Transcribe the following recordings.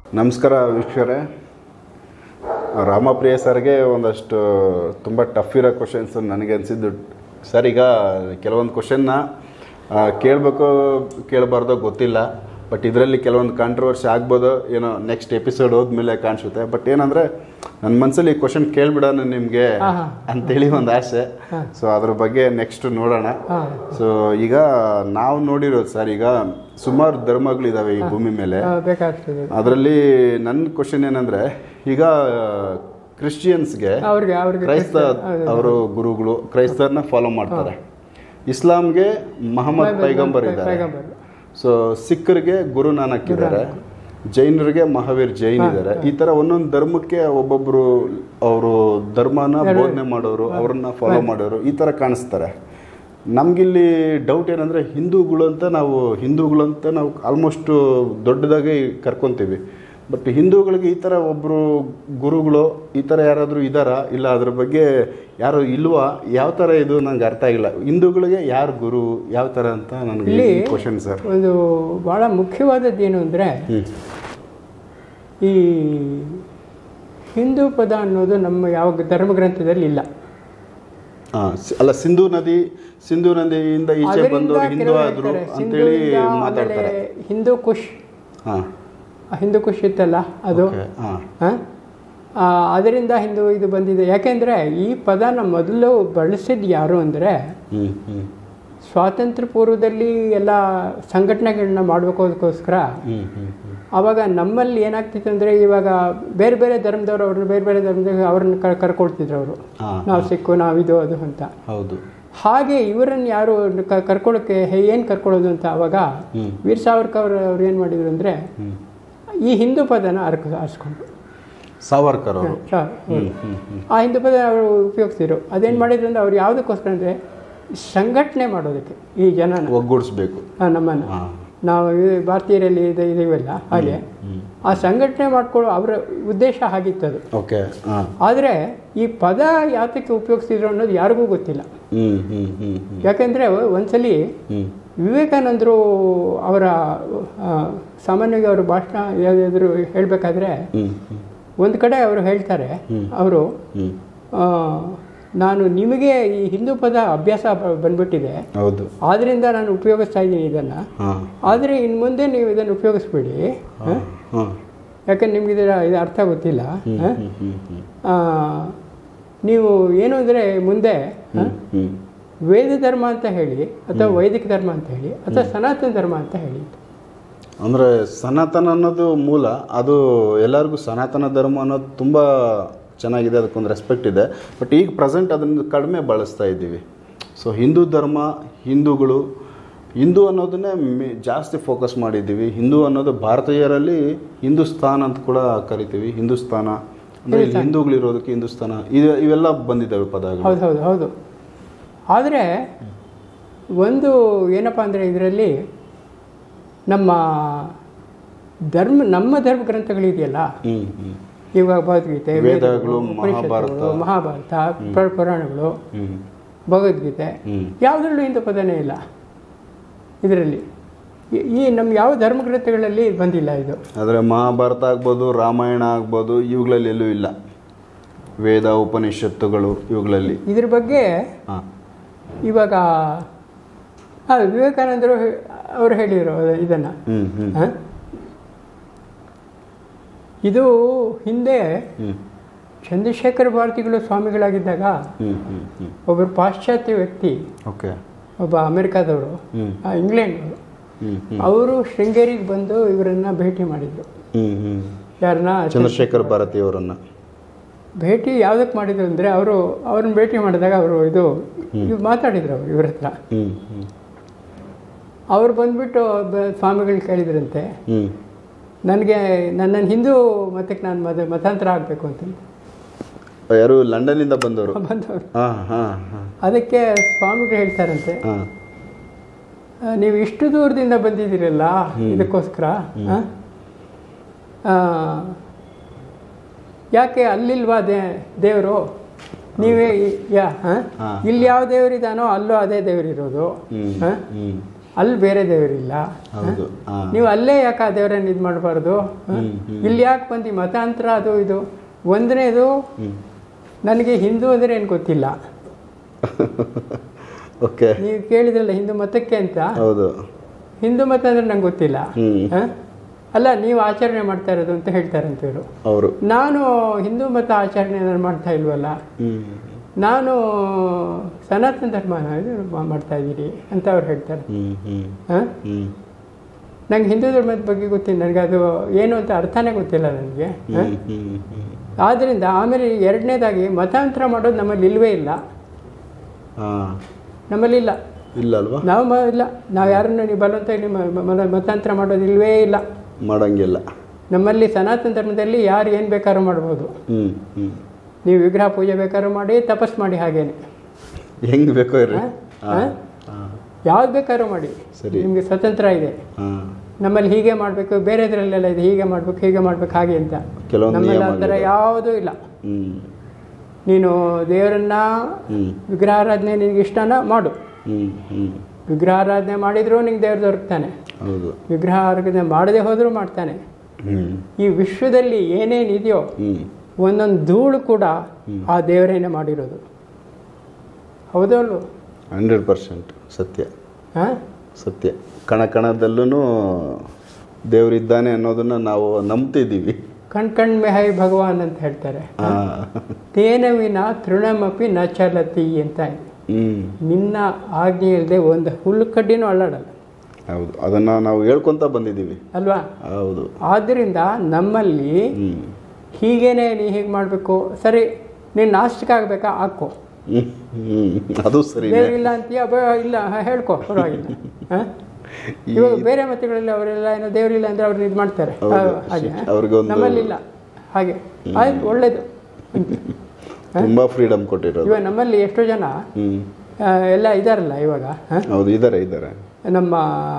ನಮಸ್ಕಾರ ವೀಕ್ಷಕರೇ ರಾಮಪ್ರಿಯ ಸರ್ಗೆ ಒಂದಷ್ಟು ತುಂಬ ಟಫ್ ಇರೋ ಕ್ವಶನ್ಸ್ ನನಗೆ ಅನಿಸಿದ್ದು ಸರ್ ಈಗ ಕೆಲವೊಂದು ಕ್ವಶನ್ನ ಕೇಳಬೇಕು ಕೇಳಬಾರ್ದೋ ಗೊತ್ತಿಲ್ಲ ಬಟ್ ಇದರಲ್ಲಿ ಕೆಲವೊಂದು ಕಾಂಟ್ರವರ್ಸಿ ಆಗ್ಬೋದು ಏನೋ ನೆಕ್ಸ್ಟ್ ಎಪಿಸೋಡ್ ಹೋದ್ಮೇಲೆ ಕಾಣಿಸುತ್ತೆ ಬಟ್ ಏನಂದರೆ ನನ್ನ ಮನಸ್ಸಲ್ಲಿ ಈ ಕ್ವಶನ್ ಕೇಳ್ಬಿಡೋಣ ನಿಮಗೆ ಅಂತೇಳಿ ಒಂದು ಆಸೆ ಸೊ ಅದ್ರ ಬಗ್ಗೆ ನೆಕ್ಸ್ಟ್ ನೋಡೋಣ ಸೊ ಈಗ ನಾವು ನೋಡಿರೋದು ಸರ್ ಈಗ ಸುಮಾರು ಧರ್ಮಗಳಿದಾವೆ ಈ ಭೂಮಿ ಮೇಲೆ ಬೇಕಾಗ್ತದೆ ಅದರಲ್ಲಿ ನನ್ನ ಕ್ವಶನ್ ಏನಂದ್ರೆ ಈಗ ಕ್ರಿಶ್ಚಿಯನ್ಸ್ಗೆ ಅವ್ರಿಗೆ ಅವ್ರಿಗೆ ಕ್ರೈಸ್ತ ಅವರು ಗುರುಗಳು ಕ್ರೈಸ್ತರನ್ನ ಫಾಲೋ ಮಾಡ್ತಾರೆ ಇಸ್ಲಾಂಗೆ ಮಹಮ್ಮದ್ ಪೈಗಂಬರ್ ಇದ್ದಾರೆ ಪೈಗಂಬರ್. ಸೊ ಸಿಖ್ರಿಗೆ ಗುರು ನಾನಕ್ ಇದ್ದಾರೆ ಜೈನರಿಗೆ ಮಹಾವೀರ್ ಜೈನ್ ಇದ್ದಾರೆ ಈ ತರ ಒಂದೊಂದು ಧರ್ಮಕ್ಕೆ ಒಬ್ಬೊಬ್ರು ಅವರು ಧರ್ಮನ ಬೋಧನೆ ಮಾಡೋರು ಅವ್ರನ್ನ ಫಾಲೋ ಮಾಡೋರು ಈ ತರ ಕಾಣಿಸ್ತಾರೆ ನಮ್ಗಿಲ್ಲಿ ಡೌಟ್ ಏನಂದ್ರೆ ಹಿಂದೂಗಳು ಅಂತ ನಾವು ಹಿಂದೂಗಳು ಅಂತ ನಾವು ಆಲ್ಮೋಸ್ಟ್ ದೊಡ್ಡದಾಗಿ ಕರ್ಕೊಂತೀವಿ ಬಟ್ ಹಿಂದೂಗಳಿಗೆ ಈ ಥರ ಒಬ್ಬರು ಗುರುಗಳು ಈ ಥರ ಯಾರಾದರೂ ಇದ್ದಾರಾ ಇಲ್ಲ ಅದ್ರ ಬಗ್ಗೆ ಯಾರು ಇಲ್ವಾ ಯಾವ ಥರ ಇದು ನಂಗೆ ಅರ್ಥ ಆಗಿಲ್ಲ ಹಿಂದೂಗಳಿಗೆ ಯಾರು ಗುರು ಯಾವ ಥರ ಅಂತ ನನಗೆ ಇಲ್ಲಿ ಕ್ವಶನ್ ಸರ್ ಒಂದು ಬಹಳ ಮುಖ್ಯವಾದದ್ದು ಏನು ಅಂದರೆ ಈ ಹಿಂದೂ ಪದ ಅನ್ನೋದು ನಮ್ಮ ಯಾವ ಧರ್ಮಗ್ರಂಥದಲ್ಲಿ ಇಲ್ಲ ಹಾಂ ಅಲ್ಲ ಸಿಂಧೂ ನದಿ ಸಿಂಧೂ ನದಿಯಿಂದ ಈಚೆ ಬಂದವರು ಹಿಂದೂ ಕೆಲವರು ಆದರು ಹೇಳ್ತಾರೆ, ಅಂತೇಳಿ ಸಿಂಧುವಿಂದ ಮಾತಾಡ್ತಾರೆ ಆಮೇಲೆ ಹಿಂದೂ ಕುಶ್ ಹಾಂ ಆ ಹಿಂದೂ ಕುಶ್ ಇತ್ತಲ್ಲ ಅದು ಹಾಂ ಆ? ಆ, ಅದರಿಂದ ಹಿಂದೂ ಇದು ಬಂದಿದೆ ಯಾಕೆಂದರೆ ಈ ಪದನ ಮೊದಲು ಬಳಸಿದ್ದು ಯಾರು ಅಂದರೆ ಹ್ಞೂ ಹ್ಞೂ ಸ್ವಾತಂತ್ರ್ಯ ಪೂರ್ವದಲ್ಲಿ ಎಲ್ಲ ಸಂಘಟನೆಗಳನ್ನ ಮಾಡಬೇಕೋದಕ್ಕೋಸ್ಕರ ಹ್ಞೂ ಹ್ಞೂ ಹ್ಞೂ ಆವಾಗ ನಮ್ಮಲ್ಲಿ ಏನಾಗ್ತಿತ್ತು ಅಂದರೆ ಇವಾಗ ಬೇರೆ ಬೇರೆ ಧರ್ಮದವ್ರು ಅವ್ರನ್ನ ಬೇರೆ ಬೇರೆ ಧರ್ಮದಾಗ ಅವ್ರನ್ನ ಕ- ಕರ್ಕೊಳ್ತಿದ್ರು ಅವರು ಹಾಂ ನಾವು ಸಿಕ್ಕು ನಾವು ಇದು ಅದು ಅಂತ ಹೌದು ಹಾಗೆ ಇವರನ್ನು ಯಾರು ಕ- ಕರ್ಕೊಳ್ಳೋಕ್ಕೆ ಏನು ಕರ್ಕೊಳ್ಳೋದು ಅಂತ ಆವಾಗ ಹ್ಮ್. ವೀರ್ ಸಾವರ್ಕರ್ ಅವ್ರು ಏನು ಮಾಡಿದ್ರು ಅಂದರೆ ಹ್ಞೂ ಈ ಹಿಂದೂ ಪದನ ಅರ್ಕ ಆರಿಸ್ಕೊಂಡ್ರು ಸಾವರ್ಕರ್ ಅವರು ಸ- ಹ್ಞೂ ಹ್ಞೂ ಹ್ಞೂ ಆ ಹಿಂದೂ ಪದ ಅವರು ಉಪಯೋಗಿಸಿದ್ರು ಅದೇನು ಮಾಡಿದ್ರು ಅಂದ್ರೆ ಅವ್ರು ಯಾವುದಕ್ಕೋಸ್ಕರ ಅಂದರೆ ಸಂಘಟನೆ ಮಾಡೋದಕ್ಕೆ ಈ ಜನನ ಒಗ್ಗೂಡಿಸ್ಬೇಕು ಆ, ನಮ್ಮನ್ನು ಹಾಂ ನಾವು ಇದು ಭಾರತೀಯರಲ್ಲಿ ಇದು ಇದೀವಲ್ಲ ಹಾಗೆ ಆ ಸಂಘಟನೆ ಮಾಡ್ಕೊಳ್ಳೋ ಅವರ ಉದ್ದೇಶ ಆಗಿತ್ತು ಅದು ಓಕೆ ಹಾಂ ಆದರೆ ಈ ಪದ ಯಾತಕ್ಕೆ ಉಪಯೋಗಿಸಿದ್ರು ಅನ್ನೋದು ಯಾರಿಗೂ ಗೊತ್ತಿಲ್ಲ ಹ್ಞೂ ಹ್ಞೂ ಹ್ಞೂ ಹ್ಞೂ ಯಾಕೆಂದರೆ ಒಂದ್ಸಲಿ ಹ್ಞೂ ವಿವೇಕಾನಂದರು ಅವರ ಆ, ಸಾಮಾನ್ಯವಾಗಿ ಅವರು ಭಾಷಣ ಯಾವುದಾದ್ರು ಹೇಳಬೇಕಾದ್ರೆ ಹ್ಞೂ ಹ್ಞೂ ಒಂದು ಕಡೆ ಅವರು ಹೇಳ್ತಾರೆ ಅವರು ಹ್ಞೂ ನಾನು ನಿಮಗೆ ಈ ಹಿಂದೂ ಪದ ಅಭ್ಯಾಸ ಬ- ಬಂದ್ಬಿಟ್ಟಿದೆ ಹೌದು ಆದ್ದರಿಂದ ನಾನು ಉಪಯೋಗಿಸ್ತಾ ಇದ್ದೀನಿ ಇದನ್ನು ಹಾಂ ಆದರೆ ಇನ್ನು ಮುಂದೆ ನೀವು ಇದನ್ನು ಉಪಯೋಗಿಸ್ಬೇಡಿ ಹ? ಹಾಂ ಯಾಕಂದ್ರೆ ನಿಮ್ಗೆ ಇದರ ಇದು ಅರ್ಥ ಗೊತ್ತಿಲ್ಲ ಹ? ಹ್ಞೂ ಹ್ಞೂ ಹ್ಞೂ ಆ, ನೀವು ಏನು ಅಂದರೆ ಮುಂದೆ ಹ? ಹ್ಞೂ ವೇದ ಧರ್ಮ ಅಂತ ಹೇಳಿ ಅಥವಾ ವೈದಿಕ ಧರ್ಮ ಅಂತ ಹೇಳಿ ಅಥವಾ ಸನಾತನ ಧರ್ಮ ಅಂತ ಹೇಳಿ ಅಂದರೆ ಸನಾತನ ಅನ್ನೋದು ಮೂಲ ಅದು ಎಲ್ಲರಿಗೂ ಸನಾತನ ಧರ್ಮ ಅನ್ನೋದು ತುಂಬ ಚೆನ್ನಾಗಿದೆ ಅದಕ್ಕೊಂದು ರೆಸ್ಪೆಕ್ಟ್ ಇದೆ ಬಟ್ ಈಗ ಪ್ರೆಸೆಂಟ್ ಅದನ್ನು ಕಡಿಮೆ ಬಳಸ್ತಾ ಇದ್ದೀವಿ ಸೊ ಹಿಂದೂ ಧರ್ಮ ಹಿಂದೂಗಳು ಹಿಂದೂ ಅನ್ನೋದನ್ನೇ ಮೆ- ಜಾಸ್ತಿ ಫೋಕಸ್ ಮಾಡಿದ್ದೀವಿ ಹಿಂದೂ ಅನ್ನೋದು ಭಾರತೀಯರಲ್ಲಿ ಹಿಂದೂಸ್ತಾನ್ ಅಂತ ಕೂಡ ಕರಿತೀವಿ ಹಿಂದೂಸ್ತಾನ ಅಂದರೆ ಇಲ್ಲಿ ಹಿಂದೂಗಳಿರೋದಕ್ಕೆ ಹಿಂದೂಸ್ತಾನ ಇದು ಇವೆಲ್ಲ ಬಂದಿದ್ದಾವೆ ಪದಗಳು ಹೌದು ಹೌದು ಹೌದು ಆದರೆ ಒಂದು ಏನಪ್ಪ ಅಂದರೆ ಇದರಲ್ಲಿ ನಮ್ಮ ಧರ್ಮ ನಮ್ಮ ಧರ್ಮ ಗ್ರಂಥಗಳಿದೆಯಲ್ಲ ಹ್ಞೂ ಹ್ಞೂ ಇವಾಗ ಭಗವದ್ಗೀತೆ ವೇದಗಳು, ಉಪನಿಷತ್ತುಗಳು, ಮಹಾಭಾರತ. ಮಹಾಭಾರತ ಪುರ- ಪುರಾಣಗಳು ಹ್ಞೂ ಭಗವದ್ಗೀತೆ ಹ್ಞೂ ಯಾವುದರಲ್ಲೂ ಇಂಥ ಪದನೇ ಇಲ್ಲ ಇದರಲ್ಲಿ ಈ- ಈ ನಮ್ಮ ಯಾವ ಧರ್ಮ ಗ್ರಂಥಗಳಲ್ಲಿ ಬಂದಿಲ್ಲ ಇದು ಆದರೆ ಮಹಾಭಾರತ ಆಗ್ಬೋದು ರಾಮಾಯಣ ಆಗ್ಬೋದು ಇವುಗಳಲ್ಲಿ ಎಲ್ಲೂ ಇಲ್ಲ ವೇದ ಉಪನಿಷತ್ತುಗಳು ಇವುಗಳಲ್ಲಿ ಇದ್ರ ಬಗ್ಗೆ ಹಾಂ ಇವಾಗ ಹಾಂ ವಿವೇಕಾನಂದರು ಹೇ- ಅವರು ಹೇಳಿದರು ಇದನ್ನು ಹ್ಞೂ ಹ್ಞೂ ಹ? ಇದು ಹಿಂದೆ ಹ್ಞೂ ಚಂದ್ರಶೇಖರ ಭಾರತಿಗಳು ಸ್ವಾಮಿಗಳಾಗಿದ್ದಾಗ ಹ್ಞೂ ಹ್ಞೂ ಹ್ಞೂ ಒಬ್ಬರು ಪಾಶ್ಚಾತ್ಯ ವ್ಯಕ್ತಿ ಓಕೆ ಒಬ್ಬ ಅಮೆರಿಕಾದವರು ಹ್ಞೂ ಆ, ಇಂಗ್ಲೆಂಡ್ನವರು ಹ್ಞೂ ಹ್ಞೂ ಅವರು ಶೃಂಗೇರಿಗೆ ಬಂದು ಇವರನ್ನ ಭೇಟಿ ಮಾಡಿದರು ಹ್ಞೂ ಹ್ಞೂ ಯಾರನ್ನ ಚಂದ್ರಶೇಖರ್ ಭಾರತಿ ಅವರನ್ನು ಭೇಟಿ ಯಾವುದಕ್ಕೆ ಮಾಡಿದ್ರು ಅಂದರೆ ಅವರು ಅವ್ರನ್ನ ಭೇಟಿ ಮಾಡಿದಾಗ ಅವರು ಇದು ಇದು ಮಾತಾಡಿದ್ರು ಅವರು ಇವ್ರ ಹತ್ರ ಹ್ಞೂ ಹ್ಞೂ ಅವ್ರು ಬಂದ್ಬಿಟ್ಟು ಬ- ಸ್ವಾಮಿಗಳು ಕೇಳಿದ್ರಂತೆ ಹ್ಞೂ ನನಗೆ ನನ್ನನ್ನು ಹಿಂದೂ ಮತಕ್ಕೆ ನಾನು ಮತ ಮತಾಂತರ ಆಗಬೇಕು ಅಂತ ಯಾರು ಲಂಡನ್ನಿಂದ ಬಂದವರು ಬಂದವರು ಹಾಂ ಹಾಂ ಹಾಂ ಅದಕ್ಕೆ ಸ್ವಾಮಿಗಳು ಹೇಳ್ತಾರಂತೆ ಹಾಂ ಆ, ನೀವು ಇಷ್ಟು ದೂರದಿಂದ ಬಂದಿದ್ದೀರಲ್ಲ ಇದಕ್ಕೋಸ್ಕರ ಆ? ಆ, ಯಾಕೆ ಅಲ್ಲಿಲ್ವಾ ದೇ ದೇವರು ನೀವೇ ಈ- ಯಾ ಆ? ಹಾ. ಇಲ್ಲಿ ಯಾವ ದೇವರಿದಾನೋ ಅಲ್ಲೂ ಅದೇ ದೇವರಿರೋದು ಹ್ಞೂ ಆ? ಹ್ಞೂ ಅಲ್ಲಿ ಬೇರೆ ದೇವರಿಲ್ಲ ಹೌದು ಹಾ ನೀವು ಅಲ್ಲೇ ಯಾಕೆ ಆ ದೇವರನ್ನ ಇದು ಮಾಡಬಾರ್ದು ಹ್ಮ್, ಇಲ್ಲಿ ಯಾಕೆ ಬಂದು ಈ ಮತಾಂತರ ಅದು ಇದು ಒಂದನೇದು ಹ್ಮ್ ನನಗೆ ಹಿಂದೂ ಅಂದರೆ ಏನು ಗೊತ್ತಿಲ್ಲ ಓಕೆ ನೀವು ಕೇಳಿದ್ರಲ್ಲ ಹಿಂದೂ ಮತಕ್ಕೆ ಅಂತ ಹೌದು ಹಿಂದೂ ಮತ ಅಂದರೆ ನಂಗೆ ಗೊತ್ತಿಲ್ಲ ಹ್ಮ್ ಹ? ಅಲ್ಲ ನೀವು ಆಚರಣೆ ಮಾಡ್ತಾ ಇರೋದು ಅಂತ ಹೇಳ್ತಾರಂತ ಇವರು ಅವರು ನಾನು ಹಿಂದೂ ಮತ ಆಚರಣೆ ನಾನು ಮಾಡ್ತಾ ಇಲ್ವಲ್ಲ ಹ್ಮ್ ನಾನು ಸನಾತನ ಧರ್ಮ ಇದು ಮಾ- ಮಾಡ್ತಾ ಇದ್ದೀರಿ ಅಂತ ಅವ್ರು ಹೇಳ್ತಾರೆ ಹ್ಮ್ ಹ್ಮ್ ಹಾಂ ಹ್ಮ್ ನಂಗೆ ಹಿಂದೂ ಧರ್ಮದ ಬಗ್ಗೆ ಗೊತ್ತಿಲ್ಲ ನನಗೆ ಅದು ಏನು ಅಂತ ಅರ್ಥನೇ ಗೊತ್ತಿಲ್ಲ ನನಗೆ ಹ್ಮ್ ಹ್ಮ್ ಹ್ಮ್ ಆದ್ದರಿಂದ ಆಮೇಲೆ ಎರಡನೇದಾಗಿ ಮತಾಂತರ ಮಾಡೋದು ನಮ್ಮಲ್ಲಿ ಇಲ್ವೇ ಇಲ್ಲ ಹಾ ನಮ್ಮಲ್ಲಿ ಇಲ್ಲ ಇಲ್ಲ ಅಲ್ವಾ ನಾವು ಮ ಇಲ್ಲ ನಾವು ಯಾರನ್ನು ನೀವು ಬಲವಂತ ನಿಮ್ಮ ಮ- ಮತಾಂತರ ಮಾಡೋದು ಇಲ್ವೇ ಇಲ್ಲ ಮಾಡಂಗಿಲ್ಲ ನಮ್ಮಲ್ಲಿ ಸನಾತನ ಧರ್ಮದಲ್ಲಿ ಯಾರು ಏನು ಬೇಕಾದ್ರೂ ಮಾಡ್ಬೋದು ಹ್ಮ್ ಹ್ಮ್ ನೀವು ವಿಗ್ರಹ ಪೂಜೆ ಬೇಕಾದ್ರೂ ಮಾಡಿ ತಪಸ್ ಮಾಡಿ ಹಾಗೇನೆ ಹೆಂಗ್ ಬೇಕೋ ಇರ್ರಿ ಹಾ? ಹಾ ಹಾ? ಹಾ ಯಾವ್ದು ಬೇಕಾದ್ರೂ ಮಾಡಿ ಸರಿ. ನಿಮಗೆ ಸ್ವತಂತ್ರ ಇದೆ ಹಾ ನಮ್ಮಲ್ಲಿ ಹೀಗೆ ಮಾಡಬೇಕು ಬೇರೆದ್ರಲ್ಲೆಲ್ಲ ಇದೆ ಹೀಗೆ ಮಾಡಬೇಕು ಹೀಗೆ ಮಾಡ್ಬೇಕು ಹಾಗೆ ಅಂತ ಕೆಲವೊಂದು ನಮ್ಮಲ್ಲಿ ಆ ಥರ ನಿಯಮಗಳಿದೆ. ಯಾವುದೂ ಇಲ್ಲ ಹ್ಮ್ ನೀನು ದೇವರನ್ನ ಹ್ಮ್ ವಿಗ್ರಹಾರಾಧನೆ ನಿನಗೆ ಇಷ್ಟನ ಮಾಡು ಹ್ಮ್ ಹ್ಮ್ ವಿಗ್ರಹಾರಾಧನೆ ಮಾಡಿದರೂ ನಿಂಗೆ ದೇವ್ರು ದೊರಕ್ತಾನೆ ಹೌದು ವಿಗ್ರಹಾರಾಧನೆ ಮಾಡದೆ ಹೋದರೂ ಮಾಡ್ತಾನೆ ಹ್ಮ್ ಈ ವಿಶ್ವದಲ್ಲಿ ಏನೇನಿದೆಯೋ ಹ್ಮ್ ಒಂದೊಂದು ಧೂಳು ಕೂಡ ಆ ದೇವರೇನೆ ಮಾಡಿರೋದು ಹೌದಲ್ವ ಹಂಡ್ರೆಡ್ ಪರ್ಸೆಂಟ್ ಸತ್ಯ ಹಾಂ ಸತ್ಯ ಕಣ ಕಣದಲ್ಲೂ ದೇವರಿದ್ದಾನೆ ಅನ್ನೋದನ್ನ ನಾವು ನಂಬ್ತಿದ್ದೀವಿ ಕಣ್ ಕಣ್ ಮೆಹೈ ಭಗವಾನ್ ಅಂತ ಹೇಳ್ತಾರೆ ಹಾ ತೇನವಿನ ತೃಣಮಪಿ ನ ಚಲತಿ ಅಂತ ಇದೆ. ಹ್ಮ್ ನಿನ್ನ ಆಜ್ಞೆ ಇಲ್ಲದೆ ಒಂದು ಹುಲ್ಲು ಕಡ್ಡಿನೂ ಅಲ್ಲಾಡಲ್ಲ ಹೌದು ಅದನ್ನ ನಾವು ಹೇಳ್ಕೊಂತ ಬಂದಿದ್ದೀವಿ ಅಲ್ವಾ ಹೌದು ಆದ್ದರಿಂದ ನಮ್ಮಲ್ಲಿ ಹ್ಮ್ ಹೀಗೇನೆ ನೀ ಹೀಗೆ ಮಾಡಬೇಕು ಸರಿ ನೀನು ನಾಸ್ತಿಕ ಆಗಬೇಕಾ ಹಾಕೋ ಹ್ಮ್ ಹ್ಮ್ ಅದು ಸರಿನೇ ದೇವರಿಲ್ಲ ಅಂತೀಯ ಬ ಇಲ್ಲ ಹ, ಹೇಳ್ಕೊ ಪರವಾಗಿಲ್ಲ ಹ? ಇವಾಗ ಬೇರೆ ಮತಗಳಲ್ಲಿ ಅವರೆಲ್ಲ ಏನೋ ದೇವರಿಲ್ಲ ಅಂದ್ರೆ ಅವ್ರನ್ನ ಇದು ಮಾಡ್ತಾರೆ ಹೌದು. ಆ, ಹಾಗೆ ಅವ್ರಿಗೊಂದು- ನಮ್ಮಲ್ಲಿಲ್ಲ ಹಾಗೆ ಆಯ್ತು ಒಳ್ಳೇದು ತುಂಬಾ ಫ್ರೀಡಮ್ ಕೊಟ್ಟಿರೋದು ಇವಾಗ ನಮ್ಮಲ್ಲಿ ಎಷ್ಟೋ ಜನ ಹ್ಮ್ ಆ, ಎಲ್ಲ ಇದಾರಲ್ಲ ಇವಾಗ ಹ? ಹೌದು ಇದಾರೆ ಇದಾರೆ ನಮ್ಮ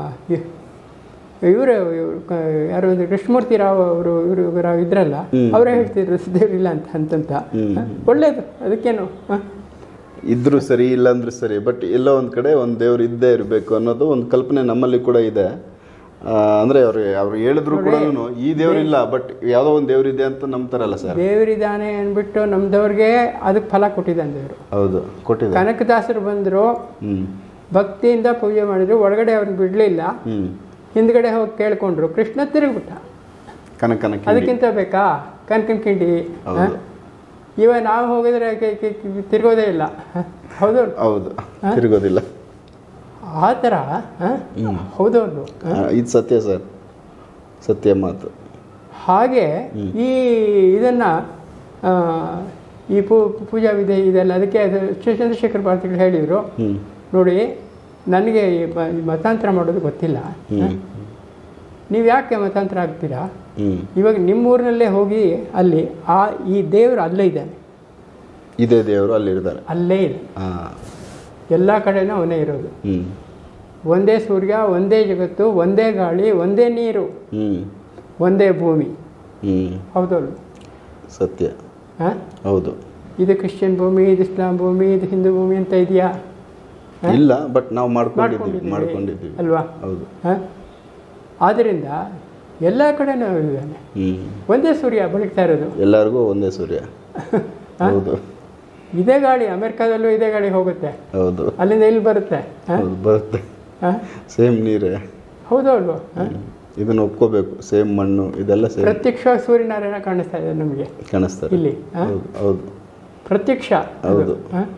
ಇವರು ಯಾರು ಒಂದು ಕೃಷ್ಣಮೂರ್ತಿ ರಾವ್ ಅವರು ಇವರು ಇವರು ಇದ್ರಲ್ಲ ಅವರೇ ಹೇಳ್ತಿದ್ರು ದೇವರಿಲ್ಲ ಅಂತ ಅಂತಂತ ಹ? ಒಳ್ಳೇದು ಅದಕ್ಕೇನು ಹ? ಇದ್ರು ಸರಿ ಇಲ್ಲ ಅಂದ್ರೆ ಸರಿ ಬಟ್ ಎಲ್ಲೋ ಒಂದ್ ಕಡೆ ಒಂದ್ ದೇವ್ರು ಇದ್ದೇ ಇರಬೇಕು ಅನ್ನೋದು ಒಂದು ಕಲ್ಪನೆ ನಮ್ಮಲ್ಲಿ ಕೂಡ ಇದೆ ಆ, ಅಂದ್ರೆ ಅವ್ರು ಅವ್ರು ಹೇಳಿದ್ರು ಕೂಡ ಈ ದೇವ್ರಿಲ್ಲ ಬಟ್ ಯಾವ್ದೋ ಒಂದು ದೇವ್ರಿದೆ ಅಂತ ನಂಬ್ತಾರಲ್ಲ ಸರ್ ದೇವರಿದ್ದಾನೆ ಅಂದ್ಬಿಟ್ಟು ನಮ್ದವ್ರಿಗೆ ಅದಕ್ಕೆ ಫಲ ಕೊಟ್ಟಿದ್ದಾನೆ ದೇವರು ಹೌದು ಕೊಟ್ಟಿದೆ ಕನಕದಾಸರು ಬಂದರು ಹ್ಮ್ ಭಕ್ತಿಯಿಂದ ಪೂಜೆ ಮಾಡಿದ್ರು ಒಳಗಡೆ ಅವ್ರನ್ನ ಬಿಡಲಿಲ್ಲ ಹ್ಮ್ ಹಿಂದ್ಗಡೆ ಹೋಗಿ ಕೇಳ್ಕೊಂಡ್ರು ಕೃಷ್ಣ ತಿರುಗ್ಬಿಟ್ಟ ಕನಕನ ಕಿಂಡಿ. ಅದಕ್ಕಿಂತ ಬೇಕಾ ಕನಕನ ಕಿಂಡಿ ಹೌದು. ಇವಾಗ ನಾವು ಹೋಗಿದ್ರೆ ಕೆ- ಕೆ- ಕೆ- ತಿರ್ಗೋದೇ ಇಲ್ಲ ಹೌದು ಹೌದು ತಿರುಗೋದಿಲ್ಲ ಆ ಥರ ಹೌದೌದು ಆ, ಇದು ಸತ್ಯ ಸರ್ ಸತ್ಯ ಮಾತು ಹಾಗೆ ಈ ಇದನ್ನ ಆ, ಈ ಪೂ ಪೂಜಾ ವಿಧಿ ಇದೆಲ್ಲ ಅದಕ್ಕೆ ಅದು ಶ್ರೀ ಚಂದ್ರಶೇಖರ್ ಭಾರತಿಗಳು ಹೇಳಿದರು ಹ್ಮ್ ನೋಡಿ ನನಗೆ ಈ ಮ- ಈ ಮತಾಂತರ ಮಾಡೋದು ಗೊತ್ತಿಲ್ಲ ಹ್ಮ್ ನೀವು ಯಾಕೆ ಮತಾಂತರ ಆಗ್ತೀರಾ ಹ್ಮ್ ಇವಾಗ ನಿಮ್ಮೂರಿನಲ್ಲೇ ಹೋಗಿ ಅಲ್ಲಿ ಆ ಈ ದೇವರು ಅಲ್ಲೇ ಇದ್ದಾನೆ ಇದೇ ದೇವರು ಅಲ್ಲಿರ್ತಾರೆ ಅಲ್ಲೇ ಇದೆ ಹಾ ಎಲ್ಲ ಕಡೆನೂ ಅವನೇ ಇರೋದು ಹ್ಮ್ ಒಂದೇ ಸೂರ್ಯ ಒಂದೇ ಜಗತ್ತು ಒಂದೇ ಗಾಳಿ ಒಂದೇ ನೀರು ಹ್ಮ್ ಒಂದೇ ಭೂಮಿ ಹ್ಮ್ ಹೌದಲ್ವ ಸತ್ಯ ಹಾಂ ಹೌದು ಇದು ಕ್ರಿಶ್ಚಿಯನ್ ಭೂಮಿ ಇದು ಇಸ್ಲಾಂ ಭೂಮಿ ಇದು ಹಿಂದೂ ಭೂಮಿ ಅಂತ ಇದೆಯಾ ಇಲ್ಲ ಬಟ್ ನಾವು ಮಾಡ್ಕೊಂಡಿದ್ದೀವಿ ಮಾಡ್ಕೊಂಡಿದ್ದೀವಿ ಮಾಡ್ಕೊಂಡಿದ್ದೀವಿ ಅಲ್ವಾ ಹೌದು ಹಾಂ ಆದ್ದರಿಂದ ಎಲ್ಲ ಕಡೆನೂ ಇದ್ದಾನೆ ಹ್ಮ್ ಒಂದೇ ಸೂರ್ಯ ಬೆಳಗ್ತಾ ಇರೋದು ಎಲ್ಲರಿಗೂ ಒಂದೇ ಸೂರ್ಯ ಹೌದು ಇದೇ ಗಾಳಿ ಅಮೆರಿಕಾದಲ್ಲೂ ಇದೇ ಗಾಳಿ ಹೋಗುತ್ತೆ ಹೌದು ಅಲ್ಲಿಂದ ಇಲ್ಲಿ ಬರುತ್ತೆ ಹಾಂ ಹೌದು ಬರುತ್ತೆ ಹಾಂ ಸೇಮ್ ನೀರೇ ಹೌದು ಅಲ್ವಾ ಹಾಂ ಇದನ್ನ ಒಪ್ಕೋಬೇಕು ಸೇಮ್ ಮಣ್ಣು ಇದೆಲ್ಲ ಸೇಮ್ ಪ್ರತ್ಯಕ್ಷವಾಗಿ ಸೂರ್ಯನಾರಾಯಣ ಕಾಣಿಸ್ತಾ ಇದೆ ನಮಗೆ ಕಾಣಿಸ್ತಾರೆ ಇಲ್ಲಿ ಹಾಂ ಹೌದು ಹೌದು ಪ್ರತ್ಯಕ್ಷ ಹೌದು.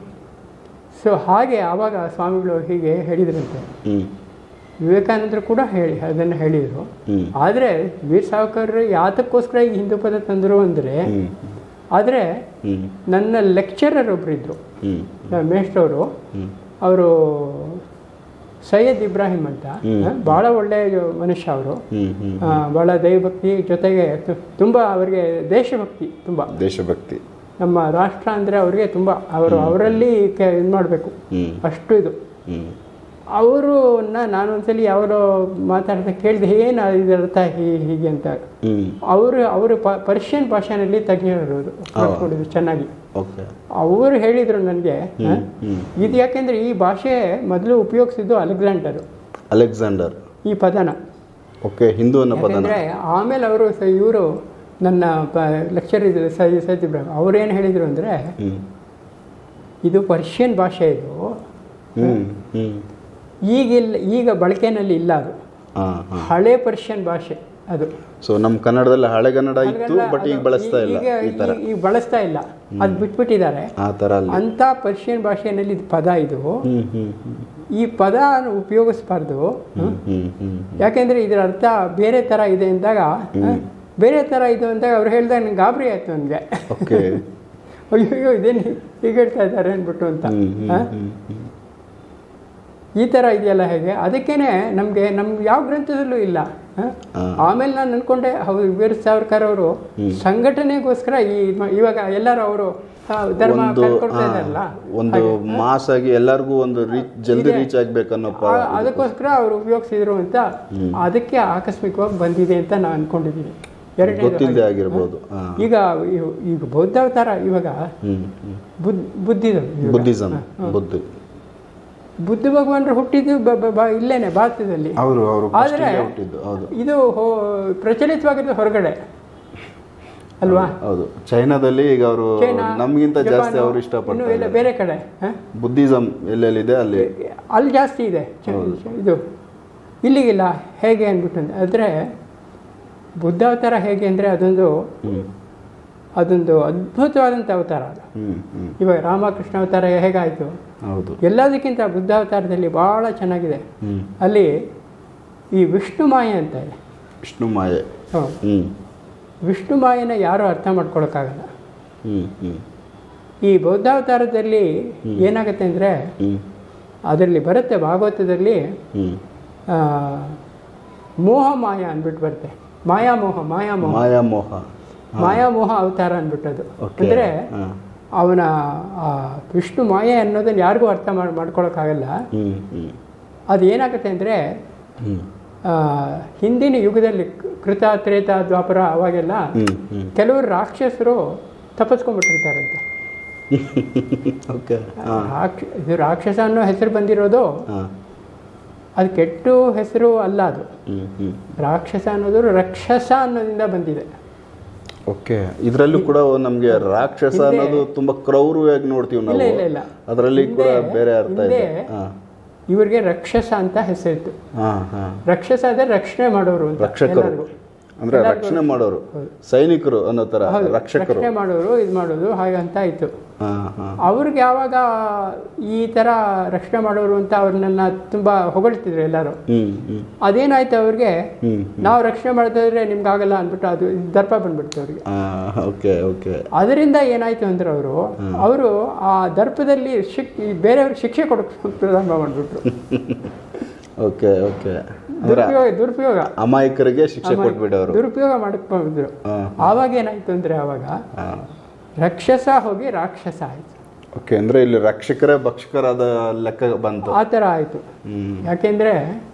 ಸೊ ಹಾಗೆ ಆವಾಗ ಸ್ವಾಮಿಗಳು ಹೀಗೆ ಹೇಳಿದ್ರಂತೆ ಹ್ಮ್ ವಿವೇಕಾನಂದರು ಕೂಡ ಹೇಳಿ ಅದನ್ನು ಹೇಳಿದರು ಹ್ಮ್ ಆದರೆ ವೀರ್ ಸಾವರ್ಕರ್ ಯಾತಕ್ಕೋಸ್ಕರ ಈ ಹಿಂದೂ ಪದ ತಂದರು ಅಂದರೆ ಹ್ಮ್ ಆದರೆ ಹ್ಮ್ ನನ್ನ ಲೆಕ್ಚರರ್ ಒಬ್ಬರಿದ್ದರು ಹ್ಮ್ ಮೇಷ್ಟ್ರವರು ಹ್ಮ್ ಅವರು ಸೈಯದ್ ಇಬ್ರಾಹಿಂ ಅಂತ ಹ್ಮ್. ಆ, ಭಾಳ ಒಳ್ಳೆಯ ಮನುಷ್ಯ ಅವರು ಹ್ಮ್ ಹ್ಮ್ ಭಾಳ ದೈವಭಕ್ತಿ ಜೊತೆಗೆ ತು- ತುಂಬ ಅವರಿಗೆ ದೇಶಭಕ್ತಿ ತುಂಬ ದೇಶಭಕ್ತಿ ನಮ್ಮ ರಾಷ್ಟ್ರ ಅಂದರೆ ಅವರಿಗೆ ತುಂಬ ಅವರು ಅವರಲ್ಲಿ ಕೆ ಇದು ಮಾಡಬೇಕು ಹ್ಮ್ ಅಷ್ಟು ಇದು ಹ್ಮ್ ಅವರನ್ನ ನಾನು ಒಂದ್ಸಲಿ ಅವರು ಮಾತಾಡ್ತಾ ಕೇಳಿದೆ ಏನು ಇದರ ಅರ್ಥ ಹೀ- ಹೀಗೆ ಅಂತ ಹ್ಮ್ ಅವರು ಅವರು ಪ ಪರ್ಷಿಯನ್ ಭಾಷೆನಲ್ಲಿ ತಜ್ಞರಿರೋದು ಮಾಡ್ಕೊಂಡಿದ್ರು ಚೆನ್ನಾಗಿ ಓಕೆ ಅವರು ಹೇಳಿದರು ನನಗೆ ಹ್ಮ್ ಹ್ಮ್ ಇದು ಯಾಕೆಂದರೆ ಈ ಭಾಷೆ ಮೊದಲು ಉಪಯೋಗಿಸಿದ್ದು ಅಲೆಕ್ಸಾಂಡರು ಅಲೆಕ್ಸಾಂಡರ್ ಈ ಪದನ ಓಕೆ ಹಿಂದೂ ಅನ್ನೋ ಪದನ ಯಾಕಂದರೆ ಆಮೇಲೆ ಅವರು ಇವರು ನನ್ನ ಪ ಲೆಕ್ಚರ್ ಇದ್ರು ಸೈ ಸತ್ಯಬ್ರಹ್ಮ ಅವ್ರೇನು ಹೇಳಿದರು ಅಂದರೆ ಹ್ಮ್ ಇದು ಪರ್ಷಿಯನ್ ಭಾಷೆ ಇದು ಹ್ಮ್ ಹ್ಮ್ ಈಗಿಲ್ಲ ಈಗ ಬಳಕೆನಲ್ಲಿ ಇಲ್ಲ ಅದು ಹಾ ಹಾ ಹಳೆ ಪರ್ಷಿಯನ್ ಭಾಷೆ ಅದು ಸೊ ನಮ್ಮ ಕನ್ನಡದಲ್ಲಿ ಹಳೆಗನ್ನಡ ಇತ್ತು ಬಟ್ ಈಗ ಅದು ಬಳಸ್ತಾ ಇಲ್ಲ ಈಗ ಈ ತರ ಈಗ ಬಳಸ್ತಾ ಇಲ್ಲ ಅದು ಬಿಟ್ಬಿಟ್ಟಿದ್ದಾರೆ ಆ ತರ ಅಲ್ಲಿ ಅಂಥ ಪರ್ಷಿಯನ್ ಭಾಷೆಯಲ್ಲಿ ಇದು ಪದ ಇದು ಹ್ಮ್ ಹ್ಮ್ ಹ್ಮ್ ಈ ಪದ ಉಪಯೋಗಿಸ್ಬಾರ್ದು ಹ್ಮ್ ಹ್ಮ್ ಹ್ಮ್ ಯಾಕೆಂದರೆ ಇದರ ಅರ್ಥ ಬೇರೆ ಥರ ಇದೆ ಅಂದಾಗ ಬೇರೆ ಥರ ಇದು ಅಂದಾಗ ಅವ್ರು ಹೇಳಿದಾಗ ನಂಗೆ ಗಾಬರಿ ಆಯಿತು ನನಗೆ ಓಕೆ ಅಯ್ಯೋ ಇದೇನು ಹೀಗೆ ಹೇಳ್ತಾ ಇದ್ದಾರೆ ಅಂದ್ಬಿಟ್ಟು ಅಂತ ಹ್ಮ್ ಹ್ಮ್ ಆ? ಹ್ಮ್ ಹ್ಮ್ ಈ ಥರ ಇದೆಯಲ್ಲ ಹೇಗೆ ಅದಕ್ಕೇನೆ ನಮಗೆ ನಮ್ಗೆ ಯಾವ ಗ್ರಂಥದಲ್ಲೂ ಇಲ್ಲ ಆ? ಆ. ಆಮೇಲೆ ನಾನು ಅನ್ಕೊಂಡೆ ಹೌದು ವೀರ ಸಾವರ್ಕರ್ ಅವರು ಸಂಘಟನೆಗೋಸ್ಕರ ಈ ಮ- ಇವಾಗ ಎಲ್ಲರೂ ಅವರು ಆ, ಧರ್ಮ ಒಂದು ಕಲ್ಕೊಡ್ತಾ ಆ, ಇದ್ದಾರಲ್ಲ ಒಂದು ಮಾಸ್ ಆಗಿ ಎಲ್ಲರಿಗೂ ಒಂದು ರೀಚ್ ಜಲ್ದಿ ರೀಚ್ ಆಗ್ಬೇಕನ್ನೋ ಪ ಆ- ಅದಕ್ಕೋಸ್ಕರ ಅವರು ಉಪಯೋಗಿಸಿದ್ರು ಅಂತ ಅದಕ್ಕೆ ಆಕಸ್ಮಿಕವಾಗಿ ಬಂದಿದೆ ಅಂತ ನಾನು ಅನ್ಕೊಂಡಿದ್ದೀನಿ ಎರಡನೇದು ಗೊತ್ತಿಲ್ಲದೆ ಆಗಿರ್ಬೋದು ಹಾ ಈಗ ಇವ್- ಈಗ ಬೌದ್ಧಾವತಾರ ಇವಾಗ ಹ್ಮ್ ಹ್ಮ್ ಬುದ್ಧ ಬುದ್ಧಿದು ಇವಾಗ. ಬುದ್ಧಿಸಮ್ ಬುದ್ಧ ಬುದ್ಧ ಭಗವಾನರು ಹುಟ್ಟಿದ್ದು ಬ- ಬ- ಬ- ಇಲ್ಲೇನೆ ಭಾರತದಲ್ಲಿ ಅವರು ಅವರು ಆದ್ರೆ ಹುಟ್ಟಿದ್ದು ಹೌದು ಇದು ಹೋ- ಪ್ರಚಲಿತವಾಗಿರೋದು ಹೊರಗಡೆ ಅಲ್ವಾ ಹೌದು ಚೈನಾದಲ್ಲಿ ಈಗ ಅವರು ಚೈನಾ, ನಮ್ಗಿಂತ ಜಾಸ್ತಿ ಜಪಾನು, ಅವರು ಇನ್ನು ಇಷ್ಟಪಡ್ತಾರೆ ಎಲ್ಲ ಬೇರೆ ಕಡೆ ಹ? ಬುದ್ಧಿಸಮ್ ಎಲ್ಲೆಲ್ಲಿದೆ ಅಲ್ಲಿ ಅಲ್ಲಿ ಜಾಸ್ತಿ ಇದೆ ಚ- ಇದು ಇಲ್ಲಿಗಿಲ್ಲ ಹೇಗೆ ಅಂದ್ಬಿಟ್ಟು ಆದರೆ ಬುದ್ಧಾವತಾರ ಹೇಗೆ ಅಂದರೆ ಅದೊಂದು ಹ್ಮ್ ಅದೊಂದು ಅದ್ಭುತವಾದಂಥ ಅವತಾರ ಅದು ಹ್ಮ್ ಹ್ಮ್ ಇವಾಗ ರಾಮಕೃಷ್ಣ ಅವತಾರ ಹೇಗಾಯಿತು ಹೌದು ಎಲ್ಲದಕ್ಕಿಂತ ಬುದ್ಧಾವತಾರದಲ್ಲಿ ಭಾಳ ಚೆನ್ನಾಗಿದೆ ಹ್ಮ್ ಅಲ್ಲಿ ಈ ವಿಷ್ಣು ಮಾಯೆ ಅಂತ ಇದೆ ವಿಷ್ಣು ಮಾಯೆ ಹೌದು ಹ್ಮ್ ವಿಷ್ಣು ಮಾಯೆನ ಯಾರೂ ಅರ್ಥ ಮಾಡ್ಕೊಳಕ್ಕಾಗಲ್ಲ ಹ್ಮ್ ಹ್ಮ್ ಈ ಬೌದ್ಧಾವತಾರದಲ್ಲಿ ಏನಾಗುತ್ತೆ ಅಂದರೆ ಹ್ಮ್ ಅದರಲ್ಲಿ ಬರುತ್ತೆ ಭಾಗವತದಲ್ಲಿ ಹ್ಮ್ ಆ, ಮೋಹ ಮಾಯ ಅಂದ್ಬಿಟ್ಟು ಬರುತ್ತೆ ಮಾಯಾಮೋಹ ಮಾಯಾಮೋಹ ಮಾಯಾಮೋಹ ಮಾಯಾಮೋಹ ಅವತಾರ ಅಂದ್ಬಿಟ್ಟದು ಓಕೆ ಅಂದರೆ ಹಾ ಅವನ ಆ ವಿಷ್ಣು ಮಾಯೆ ಅನ್ನೋದನ್ನು ಯಾರಿಗೂ ಅರ್ಥ ಮಾಡಿ ಮಾಡ್ಕೊಳಕ್ಕಾಗಲ್ಲ ಹ್ಮ್ ಹ್ಮ್ ಅದು ಏನಾಗುತ್ತೆ ಅಂದರೆ ಹ್ಮ್ ಹಿಂದಿನ ಯುಗದಲ್ಲಿ ಕೃತ ತ್ರೇತ ದ್ವಾಪರ ಅವಾಗೆಲ್ಲ ಹ್ಮ್ ಹ್ಮ್ ಕೆಲವರು ರಾಕ್ಷಸರು ತಪಸ್ಕೊಂಡ್ಬಿಟ್ಟಿರ್ತಾರಂತೆ ಓಕೆ ಹಾ ರಾಕ್ಷ ಇದು ರಾಕ್ಷಸ ಅನ್ನೋ ಹೆಸರು ಬಂದಿರೋದು ಹಾ ಅದು ಕೆಟ್ಟು ಹೆಸರು ಅಲ್ಲ ಅದು ಹ್ಮ್ ಹ್ಮ್ ರಾಕ್ಷಸ ಅನ್ನೋದು ರಕ್ಷಸ ಅನ್ನೋದ್ರಿಂದ ಬಂದಿದೆ ಓಕೆ ಇದರಲ್ಲೂ ಕೂಡ ನಮ್ಗೆ ರಾಕ್ಷಸ ಹಿಂದೆ- ಅನ್ನೋದು ತುಂಬಾ ಕ್ರೌರ್ಯವಾಗಿ ನೋಡ್ತೀವಿ ಇಲ್ಲ ನಾವು ಇಲ್ಲ ಇಲ್ಲ ಅದರಲ್ಲಿ ಕೂಡ ಹಿಂದೆ- ಬೇರೆ ಅರ್ಥ ಇದೆ ಹಿಂದೆ ಹಾ ಇವ್ರಿಗೆ ರಕ್ಷಸ ಅಂತ ಹೆಸರಿತ್ತು ಹಾ ಹಾ ರಕ್ಷಸ ಅಂದರೆ ರಕ್ಷಣೆ ಮಾಡೋರು ಅಂತ ರಕ್ಷಕರು ಎಲ್ಲರಿಗೂ. ಅಂದ್ರೆ ರಕ್ಷಣೆ ಮಾಡೋರು ಸೈನಿಕರು ಅನ್ನೋ ತರ ಹೌದು ರಕ್ಷಕರು ರಕ್ಷಣೆ ಮಾಡೋರು ಇದು ಮಾಡೋದು ಹಾಗಂತ ಆಯಿತು ಹಾ ಹಾ ಅವ್ರಿಗೆ ಯಾವಾಗ ಈ ಥರ ರಕ್ಷಣೆ ಮಾಡೋರು ಅಂತ ಅವ್ರನ್ನ ತುಂಬ ಹೊಗಳ್ತಿದ್ರು ಎಲ್ಲರೂ ಹ್ಮ್ ಹ್ಮ್ ಅದೇನಾಯ್ತು ಅವ್ರಿಗೆ ಹ್ಮ್ ನಾವು ರಕ್ಷಣೆ ಮಾಡ್ತಾ ಇದ್ರೆ ನಿಮ್ಗೆ ಆಗಲ್ಲ ಅಂದ್ಬಿಟ್ಟು ಅದು ದರ್ಪ ಬಂದ್ಬಿಡ್ತು ಅವ್ರಿಗೆ ಹಾ ಓಕೆ ಓಕೆ ಅದರಿಂದ ಏನಾಯ್ತು ಅಂದ್ರೆ ಅವರು ಅವರು ಆ ದರ್ಪದಲ್ಲಿ ಶಿಕ್ ಈ ಬೇರೆಯವ್ರಿಗೆ ಶಿಕ್ಷೆ ಕೊಡೋಕೆ ಪ್ರಾರಂಭ ಮಾಡಿಬಿಟ್ರು ಓಕೆ ಓಕೆ ಅಂದ್ರೆ ದುರುಪಯೋಗ ದುರುಪಯೋಗ ಅಮಾಯಕರಿಗೆ ಶಿಕ್ಷೆ ಕೊಟ್ಬಿಡೋರು ದುರುಪಯೋಗ ಮಾಡಕ್ ಬಂದ್ರು ಹಾ ಆವಾಗ ಏನಾಯ್ತು ಅಂದ್ರೆ ಆವಾಗ ಹಾ ರಕ್ಷಸ ಹೋಗಿ ರಾಕ್ಷಸ ಆಯ್ತು ಓಕೆ ಅಂದ್ರೆ ಇಲ್ಲಿ ರಕ್ಷಕರೇ ಭಕ್ಷಕರಾದ ಲೆಕ್ಕ ಬಂತು ಆ ಥರ ಆಯಿತು ಹ್ಮ್ ಯಾಕೆಂದ್ರೆ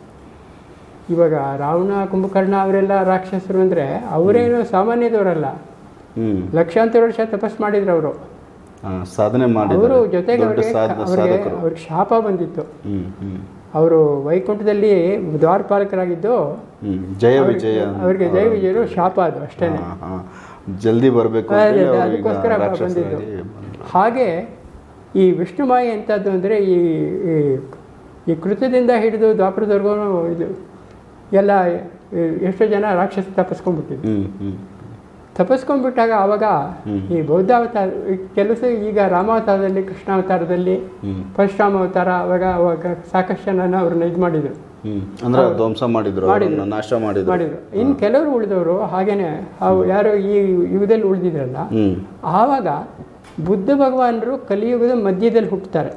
ಇವಾಗ ರಾವಣ ಕುಂಭಕರ್ಣ ಅವರೆಲ್ಲ ರಾಕ್ಷಸರು ಅಂದ್ರೆ ಅವರೇನು ಸಾಮಾನ್ಯದವರಲ್ಲ ಹ್ಮ್ ಲಕ್ಷಾಂತರ ವರ್ಷ ತಪಸ್ ಮಾಡಿದ್ರು ಅವರು ಹಾ, ಸಾಧನೆ ಮಾಡಿದ್ರು ಅವರು ಜೊತೆಗೆ ದೊಡ್ಡ ಅವ್ರಿಗೆ ಸಾಧ ಅವ್ರಿಗೆ ಸಾಧಕರು ಅವ್ರಿಗೆ ಶಾಪ ಬಂದಿತ್ತು ಹ್ಮ್ ಹ್ಮ್ ಅವರು ವೈಕುಂಠದಲ್ಲಿ ದ್ವಾರಪಾಲಕರಾಗಿದ್ದು ಹ್ಮ್ ಜಯ ವಿಜಯ ಅವರಿಗೆ ಜಯ ವಿಜಯರು ಶಾಪ ಅದು ಅಷ್ಟೇ ಹಾ, ಹಾ. ಜಲ್ದಿ ಬರ್ಬೇಕು ಅದೇ, ಅಂತೇಳಿ ಅದೇ, ಅವ್ರು ಈಗ ಅದಕ್ಕೋಸ್ಕರ ರಾಕ್ಷಸರಾಗಿ ಬಂದಿದ್ದು. ಬಂದ್ರು. ಹಾಗೆ ಈ ವಿಷ್ಣು ಮಾಯೆ ಎಂಥದ್ದು ಅಂದರೆ ಈ ಈ- ಈ ಕೃತದಿಂದ ಹಿಡಿದು ದ್ವಾಪರದವರೆಗೂ ಇದು ಎಲ್ಲ ಈ ಎಷ್ಟೋ ಜನ ರಾಕ್ಷಸ ತಪ್ಪಿಸ್ಕೊಂಡ್ಬಿಟ್ಟಿದ್ರು ಹ್ಮ್ ಹ್ಮ್ ತಪ್ಪಿಸ್ಕೊಂಡ್ಬಿಟ್ಟಾಗ ಆವಾಗ ಹ್ಮ್. ಈ ಬೌದ್ಧಾವತಾರ ಈ ಕೆಲಸ ಈಗ ರಾಮಾವತಾರದಲ್ಲಿ ಕೃಷ್ಣಾವತಾರದಲ್ಲಿ ಹ್ಮ್ ಪರಶುರಾಮ ಅವತಾರ ಅವಾಗ ಅವಾಗ ಸಾಕಷ್ಟು ಜನ ಅವ್ರನ್ನ ಇದು ಮಾಡಿದರು ಹ್ಮ್ ಅಂದ್ರೆ ಧ್ವಂಸ ಮಾಡಿದ್ರು ಅವ್ರನ್ನ ನಾಶ ಮಾಡಿದ್ರು ಮಾಡಿದರು ಇನ್ನು ಕೆಲವರು ಉಳಿದವರು ಹಾಗೇನೆ ಅವು ಯಾರು ಈ ಯುಗದಲ್ಲಿ ಉಳಿದಿದ್ರಲ್ಲ ಹ್ಮ್ ಆವಾಗ ಬುದ್ಧ ಭಗವಾನರು ಕಲಿಯುಗದ ಮಧ್ಯದಲ್ಲಿ ಹುಟ್ಟುತ್ತಾರೆ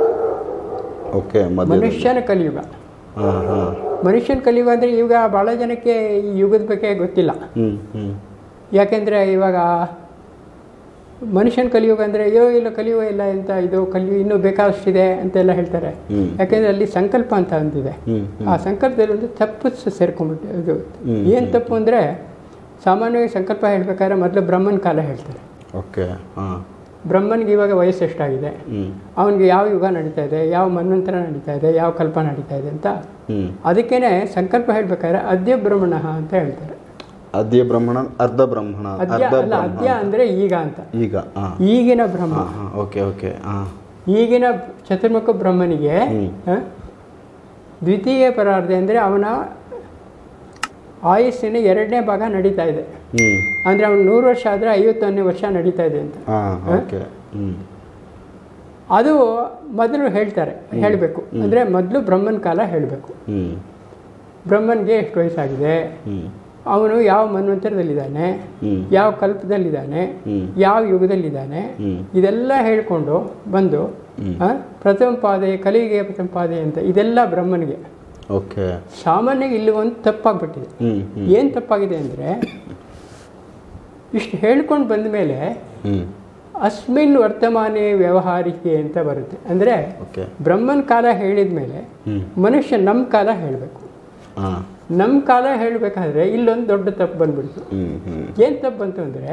ಓಕೆ ಮಧ್ಯ ಮನುಷ್ಯನ ಕಲಿಯುಗ ಹಾ ಹಾ ಮನುಷ್ಯನ ಕಲಿಯುಗ ಅಂದರೆ ಈಗ ಭಾಳ ಜನಕ್ಕೆ ಈ ಯುಗದ ಬಗ್ಗೆ ಗೊತ್ತಿಲ್ಲ ಹ್ಮ್ ಹ್ಮ್ ಯಾಕೆಂದರೆ ಇವಾಗ ಮನುಷ್ಯನ ಕಲಿಯುಗ ಅಂದರೆ ಅಯ್ಯೋ ಇಲ್ಲ ಕಲಿಯುಗ ಇಲ್ಲ ಅಂತ ಇದು ಕಲಿಯು ಇನ್ನೂ ಬೇಕಾದಷ್ಟಿದೆ ಅಂತೆಲ್ಲ ಹೇಳ್ತಾರೆ ಹ್ಮ್ ಯಾಕೆಂದರೆ ಅಲ್ಲಿ ಸಂಕಲ್ಪ ಅಂತ ಒಂದಿದೆ ಹ್ಮ್ ಆ ಸಂಕಲ್ಪದಲ್ಲಿ ಒಂದು ತಪ್ಪು ಸ- ಸೇರ್ಕೊಂಡ್ಬಿಟ್ಟು ಇದು ಹ್ಮ್. ಏನು ತಪ್ಪು ಅಂದರೆ ಸಾಮಾನ್ಯವಾಗಿ ಸಂಕಲ್ಪ ಹೇಳ್ಬೇಕಾದ್ರೆ ಮೊದಲು ಬ್ರಹ್ಮನ ಕಾಲ ಹೇಳ್ತಾರೆ ಓಕೆ ಹಾ ಬ್ರಹ್ಮನಿಗೆ ಇವಾಗ ವಯಸ್ಸು ಎಷ್ಟಾಗಿದೆ ಹ್ಮ್ ಅವನಿಗೆ ಯಾವ ಯುಗ ನಡೀತಾ ಇದೆ ಯಾವ ಮನ್ವಂತರ ನಡೀತಾ ಇದೆ ಯಾವ ಕಲ್ಪ ನಡೀತಾ ಇದೆ ಅಂತ ಹ್ಮ್ ಅದಕ್ಕೇನೆ ಸಂಕಲ್ಪ ಹೇಳ್ಬೇಕಾದ್ರೆ ಅದ್ಯ ಬ್ರಹ್ಮಣ ಅಂತ ಹೇಳ್ತಾರೆ ಅದ್ಯ ಬ್ರಹ್ಮಣ ಅರ್ಧ ಬ್ರಹ್ಮಣ ಅದ್ಯ ಅರ್ಧ ಅಲ್ಲ ಬ್ರಹ್ಮ ಅದ್ಯ ಅಂದ್ರೆ ಈಗ ಅಂತ ಈಗ ಹಾ ಈಗಿನ ಬ್ರಹ್ಮ ಹಾ ಹಾ ಓಕೆ ಓಕೆ ಹಾ ಈಗಿನ ಚತುರ್ಮುಖ ಬ್ರಹ್ಮನಿಗೆ ಹ್ಮ್. ಹ? ದ್ವಿತೀಯ ಪರಾರ್ಧ ಅಂದರೆ ಅವನ ಆಯುಸ್ಸಿನ ಎರಡನೇ ಭಾಗ ನಡೀತಾ ಇದೆ ಹ್ಮ್ ಅಂದರೆ ಅವನು ನೂರು ವರ್ಷ ಆದರೆ ಐವತ್ತೊಂದನೇ ವರ್ಷ ನಡೀತಾ ಇದೆ ಅಂತ ಹಾ ಓಕೆ ಹ್ಮ್ ಅದು ಮೊದಲು ಹೇಳ್ತಾರೆ ಹೇಳಬೇಕು ಅಂದರೆ ಮೊದಲು ಬ್ರಹ್ಮನ ಕಾಲ ಹೇಳಬೇಕು ಹ್ಮ್ ಬ್ರಹ್ಮನ್ಗೆ ಎಷ್ಟು ವಯಸ್ಸಾಗಿದೆ ಹ್ಮ್ ಅವನು ಯಾವ ಮನ್ವಂತರದಲ್ಲಿದ್ದಾನೆ ಹ್ಮ್ ಯಾವ ಕಲ್ಪದಲ್ಲಿದ್ದಾನೆ ಹ್ಮ್ ಯಾವ ಯುಗದಲ್ಲಿದ್ದಾನೆ ಹ್ಮ್ ಇದೆಲ್ಲ ಹೇಳ್ಕೊಂಡು ಬಂದು ಹ್ಮ್. ಆ, ಪ್ರಥಮ ಪಾದೆ ಕಲಿಗೆ ಪ್ರಥಮ ಪಾದೆ ಅಂತ ಇದೆಲ್ಲ ಬ್ರಹ್ಮನಿಗೆ ಓಕೆ ಸಾಮಾನ್ಯ ಇಲ್ಲಿ ಒಂದು ತಪ್ಪಾಗ್ಬಿಟ್ಟಿದೆ ಹ್ಮ್ ಹ್ಮ್ ಏನು ತಪ್ಪಾಗಿದೆ ಅಂದರೆ ಇಷ್ಟು ಹೇಳ್ಕೊಂಡು ಬಂದ ಮೇಲೆ ಹ್ಮ್ ಅಸ್ಮಿನ್ ವರ್ತಮಾನೆ ವ್ಯವಹಾರಿಕೆ ಅಂತ ಬರುತ್ತೆ ಅಂದರೆ ಓಕೆ ಬ್ರಹ್ಮನ ಕಾಲ ಹೇಳಿದ ಮೇಲೆ ಹ್ಮ್ ಮನುಷ್ಯ ನಮ್ಮ ಕಾಲ ಹೇಳಬೇಕು ಹಾ ನಮ್ಮ ಕಾಲ ಹೇಳಬೇಕಾದ್ರೆ ಇಲ್ಲೊಂದು ದೊಡ್ಡ ತಪ್ಪು ಬಂದ್ಬಿಡ್ತು ಹ್ಮ್ ಹ್ಮ್ ಏನು ತಪ್ಪು ಬಂತು ಅಂದರೆ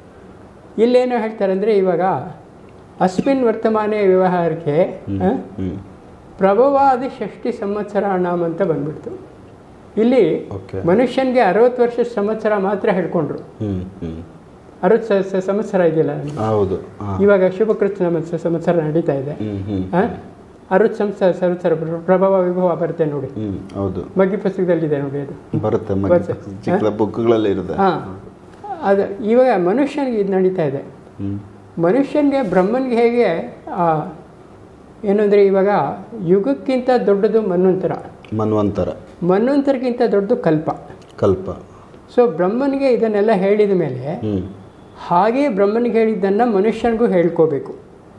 ಇಲ್ಲೇನು ಹೇಳ್ತಾರೆ ಅಂದರೆ ಇವಾಗ ಅಸ್ಮಿನ್ ವರ್ತಮಾನೆ ವ್ಯವಹಾರಕ್ಕೆ ಆ, ಹ್ಮ್ ಪ್ರಭವಾದಿ ಷಷ್ಟಿ ಸಂವತ್ಸರ ನಾಮ ಅಂತ ಬಂದ್ಬಿಡ್ತು ಇಲ್ಲಿ ಓಕೆ ಮನುಷ್ಯನಿಗೆ ಅರವತ್ತು ವರ್ಷದ ಸಂವತ್ಸರ ಮಾತ್ರ ಹೇಳ್ಕೊಂಡ್ರು ಹ್ಮ್ ಹ್ಮ್ ಅರವತ್ತು ಸ- ಸ- ಸಂವತ್ಸರ ಇದೆಯಲ್ಲ ಹೌದು ಹಾ ಇವಾಗ ಶುಭಕೃತ್ ಸಂವತ್ಸರ ಸಂವತ್ಸರ ನಡೀತಾ ಇದೆ ಹ್ಮ್ ಹ್ಮ್ ಆ? ಅರವತ್ತು ಸಂವತ್ಸರ ಸಂವತ್ಸರ ಪ್ರ- ಪ್ರಭಾವ ವಿಭವ ಬರುತ್ತೆ ನೋಡಿ ಹ್ಮ್ ಹೌದು ಮಗ್ಗಿ ಪುಸ್ತಕದಲ್ಲಿದೆ ನೋಡಿ ಅದು ಬರುತ್ತೆ ಬರುತ್ತೆ. ಮಗ ಚಿಕ್ಕ ಬುಕ್ಗಳಲ್ಲಿ ಇರುತ್ತೆ ಹಾಂ ಅದು ಇವಾಗ ಮನುಷ್ಯನಿಗೆ ಇದು ನಡೀತಾ ಇದೆ ಹ್ಮ್ ಮನುಷ್ಯನಿಗೆ ಬ್ರಹ್ಮನಿಗೆ ಹೇಗೆ ಆ, ಏನು ಅಂದರೆ ಇವಾಗ ಯುಗಕ್ಕಿಂತ ದೊಡ್ಡದು ಮನ್ವಂತರ ಮನ್ವಂತರ ಮನ್ವಂತರಕ್ಕಿಂತ ದೊಡ್ಡದು ಕಲ್ಪ ಕಲ್ಪ ಸೊ ಬ್ರಹ್ಮನಿಗೆ ಇದನ್ನೆಲ್ಲ ಹೇಳಿದ ಮೇಲೆ ಹ್ಮ್ ಹಾಗೆ ಬ್ರಹ್ಮನಿಗೆ ಹೇಳಿದ್ದನ್ನು ಮನುಷ್ಯನಿಗೂ ಹೇಳ್ಕೋಬೇಕು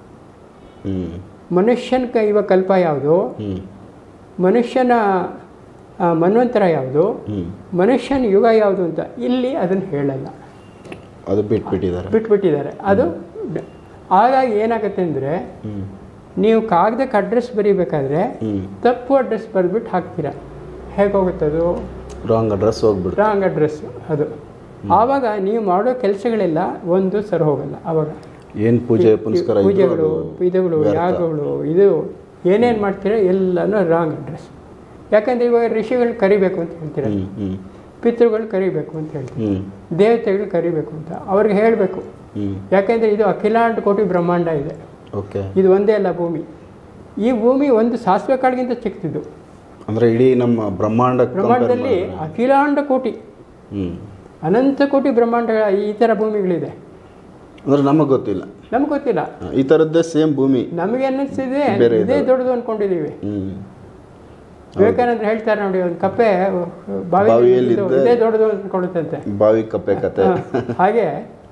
ಹ್ಮ್ ಮನುಷ್ಯನ ಕ- ಇವಾಗ ಕಲ್ಪ ಯಾವುದು ಹ್ಮ್ ಮನುಷ್ಯನ ಆ, ಮನ್ವಂತರ ಯಾವುದು ಹ್ಮ್ ಮನುಷ್ಯನ ಯುಗ ಯಾವುದು ಅಂತ ಇಲ್ಲಿ ಅದನ್ನು ಹೇಳಲ್ಲ ಅದು ಬಿಟ್ಬಿಟ್ಟಿದ್ದಾರೆ ಬಿಟ್ಬಿಟ್ಟಿದ್ದಾರೆ ಅದು ಡ- ಹಾಗಾಗಿ ಏನಾಗುತ್ತೆ ಅಂದರೆ ಹ್ಮ್ ನೀವು ಕಾಗದಕ್ಕೆ ಅಡ್ರೆಸ್ ಬರೀಬೇಕಾದ್ರೆ ಹ್ಮ್ ತಪ್ಪು ಅಡ್ರೆಸ್ ಬರೆದ್ಬಿಟ್ಟು ಹಾಕ್ತೀರಾ ಹೇಗೋಗುತ್ತೆ ಅದು ರಾಂಗ್ ಅಡ್ರೆಸ್ ಹೋಗ್ಬಿಡ್ತು ರಾಂಗ್ ಅಡ್ರೆಸ್ ಅದು ಆವಾಗ ನೀವು ಮಾಡೋ ಕೆಲಸಗಳೆಲ್ಲ ಒಂದು ಸರಿ ಹೋಗಲ್ಲ ಆವಾಗ ಏನ್ ಪೂಜೆ ಪುನಸ್ಕಾರ ಇದ್ರೂ ಪೂಜೆಗಳು ಅದು ಇದಗಳು ವ್ಯರ್ಥ. ಯಾಗಗಳು ಇದು ಏನೇನು ಮಾಡ್ತೀರಾ ಎಲ್ಲನೂ ರಾಂಗ್ ಅಡ್ರೆಸ್ ಯಾಕಂದರೆ ಇವಾಗ ಋಷಿಗಳು ಕರಿಬೇಕು ಅಂತ ಹೇಳ್ತೀರಾ ಹ್ಮ್ ಹ್ಮ್ ಪಿತೃಗಳು ಕರಿಬೇಕು ಅಂತ ಹೇಳ್ತೀರಾ ಹ್ಮ್ ದೇವತೆಗಳು ಕರಿಬೇಕು ಅಂತ ಅವ್ರಿಗೆ ಹೇಳಬೇಕು ಹ್ಮ್ ಯಾಕೆಂದರೆ ಇದು ಅಖಿಲಾಂಡ ಕೋಟಿ ಬ್ರಹ್ಮಾಂಡ ಇದೆ ಓಕೆ ಇದು ಒಂದೇ ಅಲ್ಲ ಭೂಮಿ ಈ ಭೂಮಿ ಒಂದು ಸಾಸಿವೆ ಕಾಳಿಗಿಂತ ಚಿಕ್ಕದಿದ್ದು ಅಂದ್ರೆ ಇಡೀ ನಮ್ಮ ಬ್ರಹ್ಮಾಂಡ compare ಬ್ರಹ್ಮಾಂಡದಲ್ಲಿ ಮಾಡಿದ್ರೆ- ಅಖಿಲಾಂಡ ಕೋಟಿ ಹ್ಮ್ ಅನಂತ ಕೋಟಿ ಬ್ರಹ್ಮಾಂಡಗಳ ಈ ಥರ ಭೂಮಿಗಳಿದೆ ಅಂದ್ರೆ ನಮಗ್ ಗೊತ್ತಿಲ್ಲ ನಮ್ಗೆ ಗೊತ್ತಿಲ್ಲ ಈ ತರದ್ದೇ ಸೇಮ್ ಭೂಮಿ ನಮಗೆ ಅನ್ನಿಸ್ತಿದೆ ಬೇರೆ ಇದೇ ದೊಡ್ಡದು ಅನ್ಕೊಂಡಿದೀವಿ ಹ್ಮ್ ವಿವೇಕಾನಂದ ಹೇಳ್ತಾರೆ ನೋಡಿ ಒಂದು ಕಪ್ಪೆ ಬಾವಿ ಬಾವಿಯಲ್ಲಿ ಇದ್ದ- ಇದೇ ದೊಡ್ಡದು ಅನ್ಕೊಳ್ಳುತ್ತಂತೆ ಬಾವಿ ಕಪ್ಪೆ ಕತೆ ಹ. ಹಾಗೆ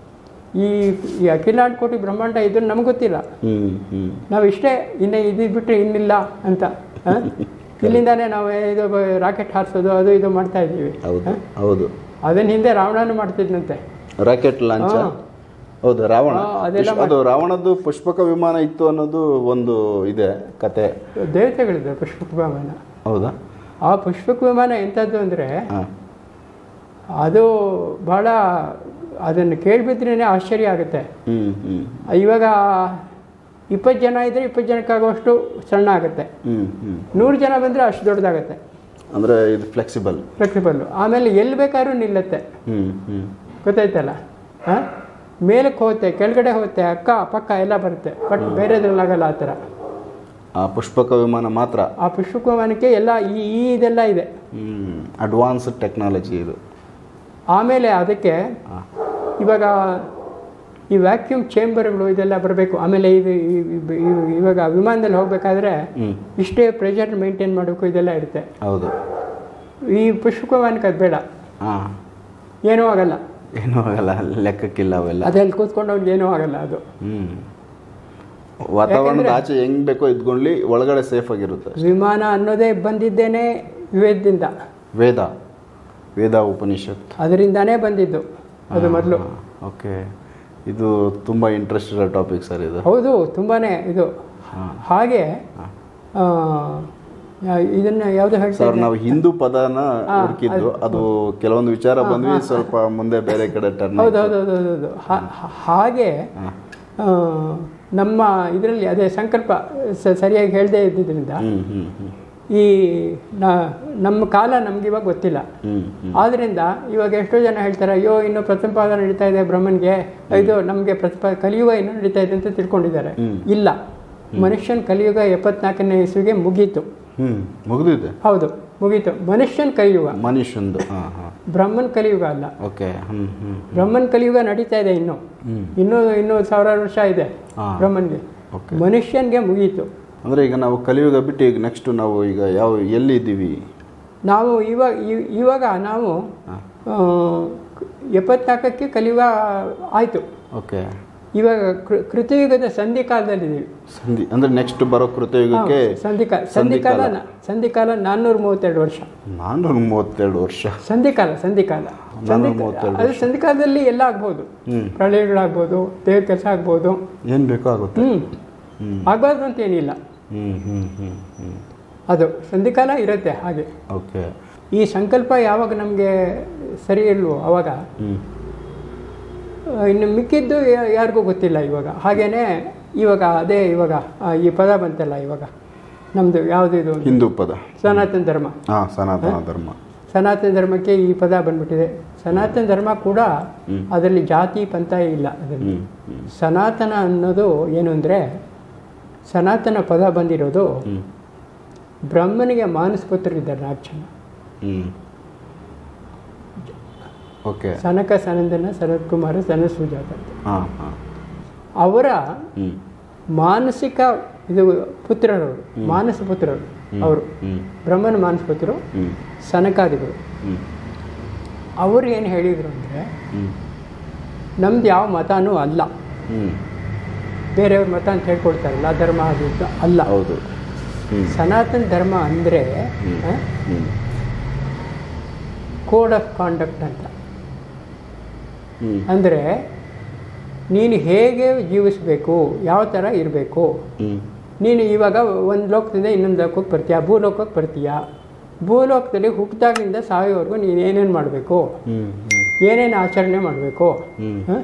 ಈ ಈ ಅಖಿಲಾಂಡ ಕೋಟಿ ಬ್ರಹ್ಮಾಂಡ ಇದು ನಮ್ಗೆ ಗೊತ್ತಿಲ್ಲ ಹ್ಮ್ ಹ್ಮ್ ನಾವು ಇಷ್ಟೇ ಇನ್ನೇ ಇದು ಬಿಟ್ಟರೆ ಇನ್ನಿಲ್ಲ ಅಂತ ಹ? ಇಲ್ಲಿಂದಾನೇ ನಾವು ಇದು ರಾಕೆಟ್ ಹಾರಿಸೋದು ಅದು ಇದು ಮಾಡ್ತಾ ಇದ್ದೀವಿ ಹೌದು ಹೌದು ಅದನ್ನ ಹಿಂದೆ ರಾವಣನು ಮಾಡ್ತಿದ್ನಂತೆ ರಾಕೆಟ್ ಲಾಂಚ್ ಹಾ. ಹೌದು ರಾವಣ ಹಾ, ಅದೆಲ್ಲ ಪುಷ್ಪ- ಅದು ರಾವಣದ್ದು ಪುಷ್ಪಕ ವಿಮಾನ ಇತ್ತು ಅನ್ನೋದು ಒಂದು ಇದೆ ಕತೆ ದೇವತೆಗಳಿದೆ ಪುಷ್ಪಕ ವಿಮಾನ ಹೌದಾ ಆ ಪುಷ್ಪಕ ವಿಮಾನ ಎಂಥದ್ದು ಅಂದರೆ ಹಾ ಅದು ಭಾಳ ಅದನ್ನು ಕೇಳಿಬಿದ್ರೇ ಆಶ್ಚರ್ಯ ಆಗುತ್ತೆ ಹ್ಮ್ ಹ್ಮ್ ಇವಾಗ ಇಪ್ಪತ್ತು ಜನ ಇದ್ದರೆ ಇಪ್ಪತ್ತು ಜನಕ್ಕಾಗುವಷ್ಟು ಸಣ್ಣ ಆಗುತ್ತೆ ಹ್ಮ್ ಹ್ಮ್ ನೂರು ಜನ ಬಂದರೆ ಅಷ್ಟು ದೊಡ್ಡದಾಗುತ್ತೆ ಅಂದ್ರೆ ಇದು ಫ್ಲೆಕ್ಸಿಬಲ್ ಫ್ಲೆಕ್ಸಿಬಲ್ಲು ಆಮೇಲೆ ಎಲ್ಲಿ ಬೇಕಾದ್ರೂ ನಿಲ್ಲುತ್ತೆ ಹ್ಮ್ ಹ್ಮ್ ಗೊತ್ತಾಯ್ತಲ್ಲ ಹಾಂ ಮೇಲಕ್ಕೆ ಹೋಗುತ್ತೆ ಕೆಳಗಡೆ ಹೋಗುತ್ತೆ ಅಕ್ಕ ಪಕ್ಕ ಎಲ್ಲ ಬರುತ್ತೆ ಬಟ್ ಬೇರೆದ್ರಲ್ಲಾಗಲ್ಲ ಆ ಥರ ಆ ಪುಷ್ಪಕ ವಿಮಾನ ಮಾತ್ರ ಆ ಪುಷ್ಪಕ ವಿಮಾನಕ್ಕೆ ಎಲ್ಲ ಈ ಈ ಇದೆಲ್ಲ ಇದೆ ಹ್ಮ್ ಅಡ್ವಾನ್ಸ್ಡ್ ಟೆಕ್ನಾಲಜಿ ಇದು ಆಮೇಲೆ ಅದಕ್ಕೆ ಹಾ. ಇವಾಗ ಈ ವ್ಯಾಕ್ಯೂಮ್ ಚೇಂಬರ್ಗಳು ಇದೆಲ್ಲ ಬರಬೇಕು ಆಮೇಲೆ ಇದು ಈ- ಈ- ಈ- ಇವಾಗ ವಿಮಾನದಲ್ಲಿ ಹೋಗಬೇಕಾದ್ರೆ ಹ್ಮ್ ಇಷ್ಟೇ ಪ್ರೆಷರ್ ಮೇಂಟೈನ್ ಮಾಡಬೇಕು ಇದೆಲ್ಲ ಇರುತ್ತೆ ಹೌದು ಈ ಪುಷ್ಪಕ ವಿಮಾನಕ್ಕೆ ಅದು ಬೇಡ ಹಾ ಏನೂ ಆಗಲ್ಲ ಏನೂ ಆಗಲ್ಲ ಲೆಕ್ಕಕ್ಕಿಲ್ಲ ಅವೆಲ್ಲ ಅದಲ್ಲಿ ಕೂತ್ಕೊಂಡು ಅವ್ನಿಗೆ ಏನೂ ಆಗಲ್ಲ ಅದು ಹ್ಮ್ ವಾತಾವರಣದ ಆಚೆ ಹೆಂಗ್ ಬೇಕೋ ಇದ್ಕೊಂಡ್ಲಿ ಒಳಗಡೆ ಸೇಫ್ ಆಗಿರುತ್ತೆ ವಿಮಾನ ಅನ್ನೋದೇ ಬಂದಿದ್ದೇನೆ ವೇದದಿಂದ ವೇದ ವೇದ ಉಪನಿಷತ್ ಅದರಿಂದಾನೇ ಬಂದಿದ್ದು ಅದು ಮೊದಲು ಓಕೆ ಇದು ತುಂಬಾ ಇಂಟ್ರೆಸ್ಟ್ ಇರೋ ಟಾಪಿಕ್ ಸರ್ ಇದು ಹೌದು ತುಂಬಾನೇ ಇದು ಹಾ. ಹಾಗೆ ಆ, ಯಾ- ಇದನ್ನ ಯಾವುದು ಸರ್ ಹೇಳ್ತಾರೆ ನಾವು ಹಿಂದೂ ಪದನ ಹುಡುಕಿದ್ದು ಅದು ಕೆಲವೊಂದು ವಿಚಾರ ಬಂದ್ವಿ ಸ್ವಲ್ಪ ಮುಂದೆ ಬೇರೆ ಕಡೆ ಟರ್ನ್ ಹೌದು ಹೌದು ಹೌದು ಹೌದು ಹೌದು ಹಾ- ಹಾ- ಹಾಗೆ ಆ, ನಮ್ಮ ಇದರಲ್ಲಿ ಅದೇ ಸಂಕಲ್ಪ ಸ- ಸರಿಯಾಗಿ ಹೇಳದೇ ಇದ್ದಿದ್ದರಿಂದ ಹ್ಮ್ ಹ್ಮ್ ಹ್ಮ್ ಈ ನ- ನಮ್ಮ ಕಾಲ ನಮ್ಗೆ ಇವಾಗ ಗೊತ್ತಿಲ್ಲ ಹ್ಮ್ ಹ್ಮ್ ಆದ್ದರಿಂದ ಇವಾಗ ಎಷ್ಟೋ ಜನ ಹೇಳ್ತಾರೆ ಅಯ್ಯೋ ಇನ್ನು ಪ್ರತಿಪಾದ ನಡೀತಾ ಇದೆ ಬ್ರಹ್ಮನ್ಗೆ ಇದು ನಮಗೆ ಪ್ರತಿಪಾ ಕಲಿಯುಗ ಇನ್ನೂ ನಡೀತಾ ಇದೆ ಅಂತ ತಿಳ್ಕೊಂಡಿದ್ದಾರೆ ಇಲ್ಲ ಮನುಷ್ಯನ ಕಲಿಯುಗ ಎಪ್ಪತ್ನಾಲ್ಕನೇ ಇಸ್ವಿಗೆ ಮುಗೀತು ಹ್ಮ್ ಮುಗಿದಿದೆ ಹೌದು ಮುಗೀತು ಮನುಷ್ಯನ ಕಲಿಯುಗ ಮನುಷ್ಯಂದು ಹಾ ಹಾ ಬ್ರಹ್ಮನ್ ಕಲಿಯುಗ ಅಲ್ಲ ಓಕೆ ಹ್ಮ್ ಹ್ಮ್ ಬ್ರಹ್ಮನ್ ಕಲಿಯುಗ ನಡೀತಾ ಇದೆ ಇನ್ನು ಹ್ಮ್ ಇನ್ನೂ ಇನ್ನೂ ಸಾವಿರಾರು ವರ್ಷ ಇದೆ ಹಾ. ಬ್ರಹ್ಮನ್ಗೆ ಓಕೆ ಮನುಷ್ಯನ್ಗೆ ಮುಗೀತು ಅಂದ್ರೆ ಈಗ ನಾವು ಕಲಿಯುಗ ಬಿಟ್ಟು ಈಗ ನೆಕ್ಸ್ಟ್ ನಾವು ಈಗ ಯಾವ ಎಲ್ಲಿ ಇದ್ದೀವಿ ನಾವು ಇವಾಗ ಇ- ಇವಾಗ ನಾವು ಹಾ. ಆ, ಎಪ್ಪತ್ನಾಲ್ಕಕ್ಕೆ ಕಲಿಯುಗ ಆಯಿತು ಓಕೆ ಇವಾಗ ಕೃ- ಕೃತಯುಗದ ಸಂಧಿಕಾಲದಲ್ಲಿದ್ದೀವಿ ಸಂಧಿ ಅಂದ್ರೆ ನೆಕ್ಸ್ಟ್ ಬರೋ ಕೃತಯುಗಕ್ಕೆ ಸಂಧಿಕಾಲ ಸಂಧಿಕಾಲ ನ- ಸಂಧಿಕಾಲ ನಾನ್ನೂರ ಮೂವತ್ತೆರಡು ವರ್ಷ ನಾನ್ನೂರ ಮೂವತ್ತೆರಡು ವರ್ಷ ಸಂಧಿಕಾಲ ಸಂಧಿಕಾಲ ನಾನ್ನೂರ ಸಂಧಿಕ- ಮೂವತ್ತೆರಡು ಅದು ಸಂಧಿಕಾಲದಲ್ಲಿ ಎಲ್ಲ ಆಗ್ಬೋದು ಹ್ಮ್ ಪ್ರಳಯಗಳಾಗ್ಬೋದು ದೇವ್ರ ಕೆಲಸ ಆಗ್ಬೋದು ಏನ್ ಬೇಕೋ ಆಗುತ್ತೆ ಹ್ಞೂ ಹ್ಮ್ ಆಗಬಾರ್ದು ಅಂತ ಏನಿಲ್ಲ ಹ್ಮ್ ಹ್ಮ್ ಹ್ಮ್ ಹ್ಮ್ ಅದು ಸಂಧಿಕಾಲ ಇರುತ್ತೆ ಹಾಗೆ ಓಕೆ ಈ ಸಂಕಲ್ಪ ಯಾವಾಗ ನಮಗೆ ಸರಿ ಇಲ್ವೋ ಅವಾಗ ಹ್ಮ್ ಆ, ಇನ್ನು ಮಿಕ್ಕಿದ್ದು ಯಾ- ಯಾರಿಗೂ ಗೊತ್ತಿಲ್ಲ ಇವಾಗ ಹಾಗೇನೆ ಇವಾಗ ಅದೇ ಇವಾಗ ಆ, ಈ ಪದ ಬಂತಲ್ಲ ಇವಾಗ ನಮ್ಮದು ಯಾವುದು ಇದು ಹಿಂದೂ ಪದ ಸನಾತನ ಧರ್ಮ ಹಾ ಸನಾತನ ಧರ್ಮ ಸನಾತನ ಧರ್ಮಕ್ಕೆ ಈ ಪದ ಬಂದ್ಬಿಟ್ಟಿದೆ ಸನಾತನ ಧರ್ಮ ಕೂಡ ಹ್ಮ್. ಅದರಲ್ಲಿ ಜಾತಿ ಪಂಥ ಇಲ್ಲ ಅದರಲ್ಲಿ ಹ್ಮ್ ಹ್ಮ್ ಸನಾತನ ಅನ್ನೋದು ಏನು ಅಂದರೆ ಸನಾತನ ಪದ ಬಂದಿರೋದು ಹ್ಮ್ ಬ್ರಹ್ಮನಿಗೆ ಮಾನಸ ಪುತ್ರರಿದ್ದಾರೆ ನಾಲ್ಕು ಜನ ಹ್ಮ್ ಓಕೆ ಸನಕ ಸನಂದನ ಸನತ್ ಕುಮಾರ ಸನ ಸುಜಾತ ಅಂತ. ಹಾ ಹಾ ಅವರ ಹ್ಮ್ ಮಾನಸಿಕ ಇದು ಪುತ್ರರವರು ಮಾನಸ ಪುತ್ರರು ಅವರು ಹ್ಮ್ ಬ್ರಹ್ಮನ ಮಾನಸ ಪುತ್ರರು ಹ್ಮ್ ಸನಕಾದಿಗಳು ಹ್ಮ್ ಅವರು ಏನು ಹೇಳಿದರು ಅಂದರೆ ಹ್ಮ್ ನಮ್ದು ಯಾವ ಮತನೂ ಅಲ್ಲ ಹ್ಮ್ ಬೇರೆಯವ್ರ ಮತ ಅಂತ ಹೇಳ್ಕೊಡ್ತಾರಲ್ಲ ಆ ಧರ್ಮ ಅದು ಇದು ಅಲ್ಲ ಹೌದು ಹ್ಮ್ ಸನಾತನ ಧರ್ಮ ಅಂದರೆ ಹ್ಮ್. ಹ್ಮ್ ಕೋಡ್ ಆಫ್ ಕಾಂಡಕ್ಟ್ ಅಂತ ಹ್ಮ್ ಅಂದರೆ ನೀನು ಹೇಗೆ ಜೀವಿಸಬೇಕು ಯಾವ ಥರ ಇರಬೇಕು ಹ್ಮ್ ನೀನು ಇವಾಗ ಒಂದು ಲೋಕದಿಂದ ಇನ್ನೊಂದು ಲೋಕಕ್ಕೆ ಬರ್ತೀಯ ಭೂಲೋಕಕ್ಕೆ ಬರ್ತೀಯ ಭೂಲೋಕದಲ್ಲಿ ಹುಟ್ಟಿದಾಗಲಿಂದ ಸಾಯೋವರೆಗೂ ನೀನು ಏನೇನು ಮಾಡಬೇಕು ಹ್ಮ್ ಹ್ಮ್ ಏನೇನು ಆಚರಣೆ ಮಾಡಬೇಕು ಹ್ಮ್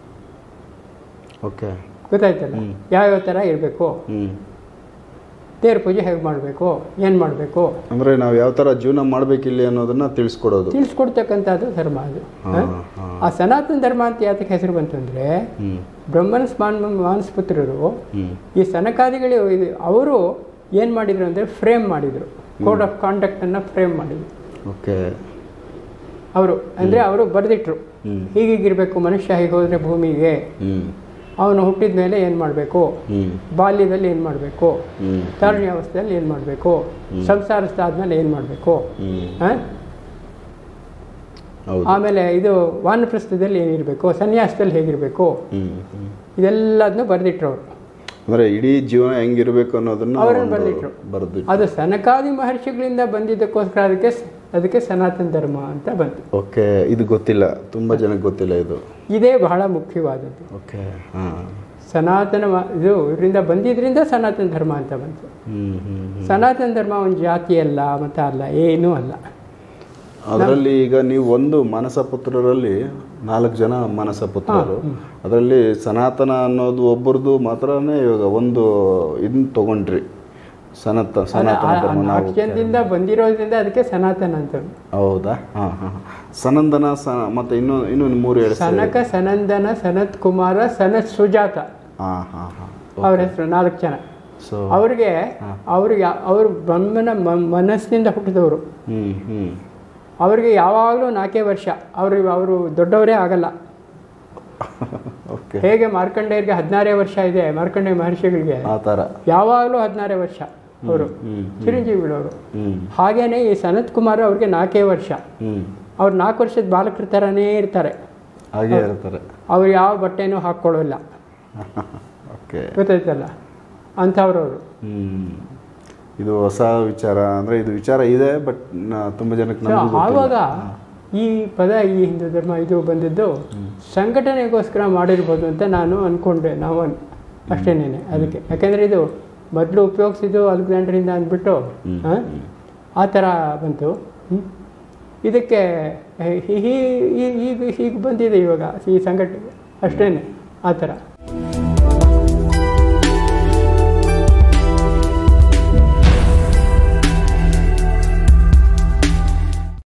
ಓಕೆ ಗೊತ್ತಾಯ್ತಲ್ಲ ಹ್ಮ್. ಯಾವ್ಯಾವ ಥರ ಇರಬೇಕು ಹ್ಮ್ ದೇವ್ರ ಪೂಜೆ ಹೇಗೆ ಮಾಡಬೇಕು ಏನು ಮಾಡಬೇಕು ಅಂದ್ರೆ ನಾವು ಯಾವ ತರ ಜೀವನ ಮಾಡ್ಬೇಕಿಲ್ಲಿ ಅನ್ನೋದನ್ನ ತಿಳಿಸ್ಕೊಡೋದು ತಿಳಿಸ್ಕೊಡ್ತಕ್ಕಂಥದ್ದು ಧರ್ಮ ಅದು ಹಾ ಹ? ಹಾ ಆ ಸನಾತನ ಧರ್ಮ ಅಂತ ಯಾತಕ್ಕೆ ಹೆಸರು ಬಂತು ಅಂದರೆ ಹ್ಮ್ ಬ್ರಹ್ಮನ ಸ್ಮಾನ ಮಾನಸಪುತ್ರರು ಹ್ಮ್ ಈ ಸನಕಾದಿಗಳು ಇದು ಅವರು ಏನು ಮಾಡಿದರು ಅಂದರೆ ಫ್ರೇಮ್ ಮಾಡಿದರು ಕೋಡ್ ಆಫ್ ಕಾಂಡಕ್ಟನ್ನು ಫ್ರೇಮ್ ಮಾಡಿದರು ಓಕೆ ಅವರು ಅಂದರೆ ಅವರು ಬರೆದಿಟ್ರು ಹ್ಮ್ ಹೀಗೀಗಿರಬೇಕು ಮನುಷ್ಯ ಹೀಗೆ ಹೋದರೆ ಭೂಮಿಗೆ ಹ್ಮ್ ಅವನು ಹುಟ್ಟಿದ ಮೇಲೆ ಏನು ಮಾಡಬೇಕು ಹ್ಮ್ ಬಾಲ್ಯದಲ್ಲಿ ಏನು ಮಾಡಬೇಕು ಹ್ಮ್ ತಾರುಣ್ಯ ಅವಸ್ಥೆಯಲ್ಲಿ ಏನು ಮಾಡಬೇಕು ಸಂಸಾರಸ್ಥಾದ್ಮೇಲೆ ಏನು ಮಾಡಬೇಕು ಹ್ಮ್ ಹೌದು ಆಮೇಲೆ ಇದು ವಾನಪ್ರಸ್ಥದಲ್ಲಿ ಏನಿರಬೇಕು ಸನ್ಯಾಸದಲ್ಲಿ ಹೇಗಿರಬೇಕು ಹ್ಮ್ ಹ್ಮ್ ಇದೆಲ್ಲದನ್ನು ಬರೆದಿಟ್ರು ಅವರು ಅಂದ್ರೆ ಇಡೀ ಜೀವನ ಹೆಂಗಿರ್ಬೇಕು ಅನ್ನೋದನ್ನ ಅವರನ್ನು ಒಂದು ಬರ್ದಿಟ್ರು. ಬರ್ದು ಅದು ಸನಕಾದಿ ಮಹರ್ಷಿಗಳಿಂದ ಬಂದಿದ್ದಕ್ಕೋಸ್ಕರ ಅದಕ್ಕೆ ಸ- ಅದಕ್ಕೆ ಸನಾತನ ಧರ್ಮ ಅಂತ ಬಂತು ಓಕೆ ಇದು ಗೊತ್ತಿಲ್ಲ ತುಂಬಾ ಜನಕ್ಕೆ ಗೊತ್ತಿಲ್ಲ ಇದು ಇದೇ ಬಹಳ ಮುಖ್ಯವಾದದ್ದು ಓಕೆ ಹಾ ಸನಾತನ ಮ- ಇದು ಇದರಿಂದ ಬಂದಿದ್ರಿಂದ ಸನಾತನ ಧರ್ಮ ಅಂತ ಬಂತು ಹ್ಮ್ ಹ್ಮ್ ಹ್ಮ್. ಸನಾತನ ಧರ್ಮ ಒಂದು ಜಾತಿ ಅಲ್ಲ ಮತ ಅಲ್ಲ ಏನೂ ಅಲ್ಲ ಅದರಲ್ಲಿ ಈಗ ನೀವು ಒಂದು ಮಾನಸ ಪುತ್ರರಲ್ಲಿ ನಾಲ್ಕು ಜನ ಮಾನಸ ಪುತ್ರರು ಅದರಲ್ಲಿ ಸನಾತನ ಅನ್ನೋದು ಒಬ್ಬರದು ಮಾತ್ರನೇ ಇವಾಗ ಒಂದು ಇದನ್ನ ತಗೊಂಡ್ರಿ ಸನಾತ ಸನಾತನ ಆ- ಆ ಧರ್ಮ ನಾವು ನಾಲ್ಕು ಜನದಿಂದ ಬಂದಿರೋದ್ರಿಂದ ಅದಕ್ಕೆ ಸನಾತನ ಅಂತ ಹೌದಾ ಹಾ ಹಾ ಸನಂದನ ಸ ಮತ್ತೆ ಇನ್ನು ಇನ್ನು ಮೂರು ಹೇಳಿ ಸನಕ ಸನಂದನ ಸನತ್ ಕುಮಾರ ಸನತ್ ಸುಜಾತ ಹಾ ಹಾ ಹಾ ಅವ್ರ ಹೆಸರು ನಾಲ್ಕು ಜನ ಸೊ ಅವ್ರಿಗೆ ಅವ್ರಿಗೆ ಅವರು ಬ್ರಹ್ಮನ ಮ- ಮನಸ್ಸಿನಿಂದ ಹುಟ್ಟಿದವರು ಹ್ಮ್ ಹ್ಮ್ ಅವ್ರಿಗೆ ಯಾವಾಗಲೂ ನಾಲ್ಕೇ ವರ್ಷ ಅವ್ರಿಗೆ ಅವರು ದೊಡ್ಡವರೇ ಆಗಲ್ಲ ಓಕೆ ಹೇಗೆ ಮಾರ್ಕಂಡೇಯರಿಗೆ ಹದಿನಾರೇ ವರ್ಷ ಇದೆ ಮಾರ್ಕಂಡೇಯ ಮಹರ್ಷಿಗಳಿಗೆ ಆ ಥರ ಯಾವಾಗಲೂ ಹದಿನಾರೇ ವರ್ಷ ಅವರು ಹ್ಮ್ ಚಿರಂಜೀವಿಗಳವರು ಹ್ಮ್ ಹಾಗೇನೆ ಈ ಸನತ್ ಕುಮಾರ್ ಅವ್ರಿಗೆ ನಾಲ್ಕೇ ವರ್ಷ ಹ್ಮ್ ಅವ್ರು ನಾಲ್ಕು ವರ್ಷದ ಬಾಲಕರ ಥರನೇ ಇರ್ತಾರೆ ಹಾಗೆ ಇರ್ತಾರೆ ಅವ್ರು ಯಾವ ಬಟ್ಟೆನೂ ಹಾಕ್ಕೊಳ್ಳೋಲ್ಲ ಓಕೆ ಗೊತ್ತಾಯ್ತಲ್ಲ ಅಂಥವ್ರವರು ಹ್ಮ್ ಇದು ಹೊಸ ವಿಚಾರ ಅಂದ್ರೆ ಇದು ವಿಚಾರ ಇದೆ ಬಟ್ ತುಂಬಾ ಜನಕ್ಕೆ ನಮಗೂ ಆವಾಗ ಈ ಪದ ಈ ಹಿಂದೂ ಧರ್ಮ ಇದು ಬಂದಿದ್ದು ಸಂಘಟನೆಗೋಸ್ಕರ ಮಾಡಿರ್ಬೋದು ಅಂತ ನಾನು ಅಂದ್ಕೊಂಡೆ ನಾವು ಅನ್- ಅಷ್ಟೇನೇನೆ ಅದಕ್ಕೆ ಯಾಕೆಂದರೆ ಇದು ಮೊದಲು ಉಪಯೋಗಿಸಿದ್ದು ಅಲೆಕ್ಸಾಂಡ್ರಿಂದ ಅಂದ್ಬಿಟ್ಟು ಆ? ಆ ಥರ ಬಂತು ಹ್ಮ್. ಇದಕ್ಕೆ ಹೀ- ಹೀ- ಹೀ- ಹೀಗೆ ಹೀಗೆ ಬಂದಿದೆ ಇವಾಗ ಈ ಸಂಘಟನೆ ಅಷ್ಟೇನೆ ಆ ಥರ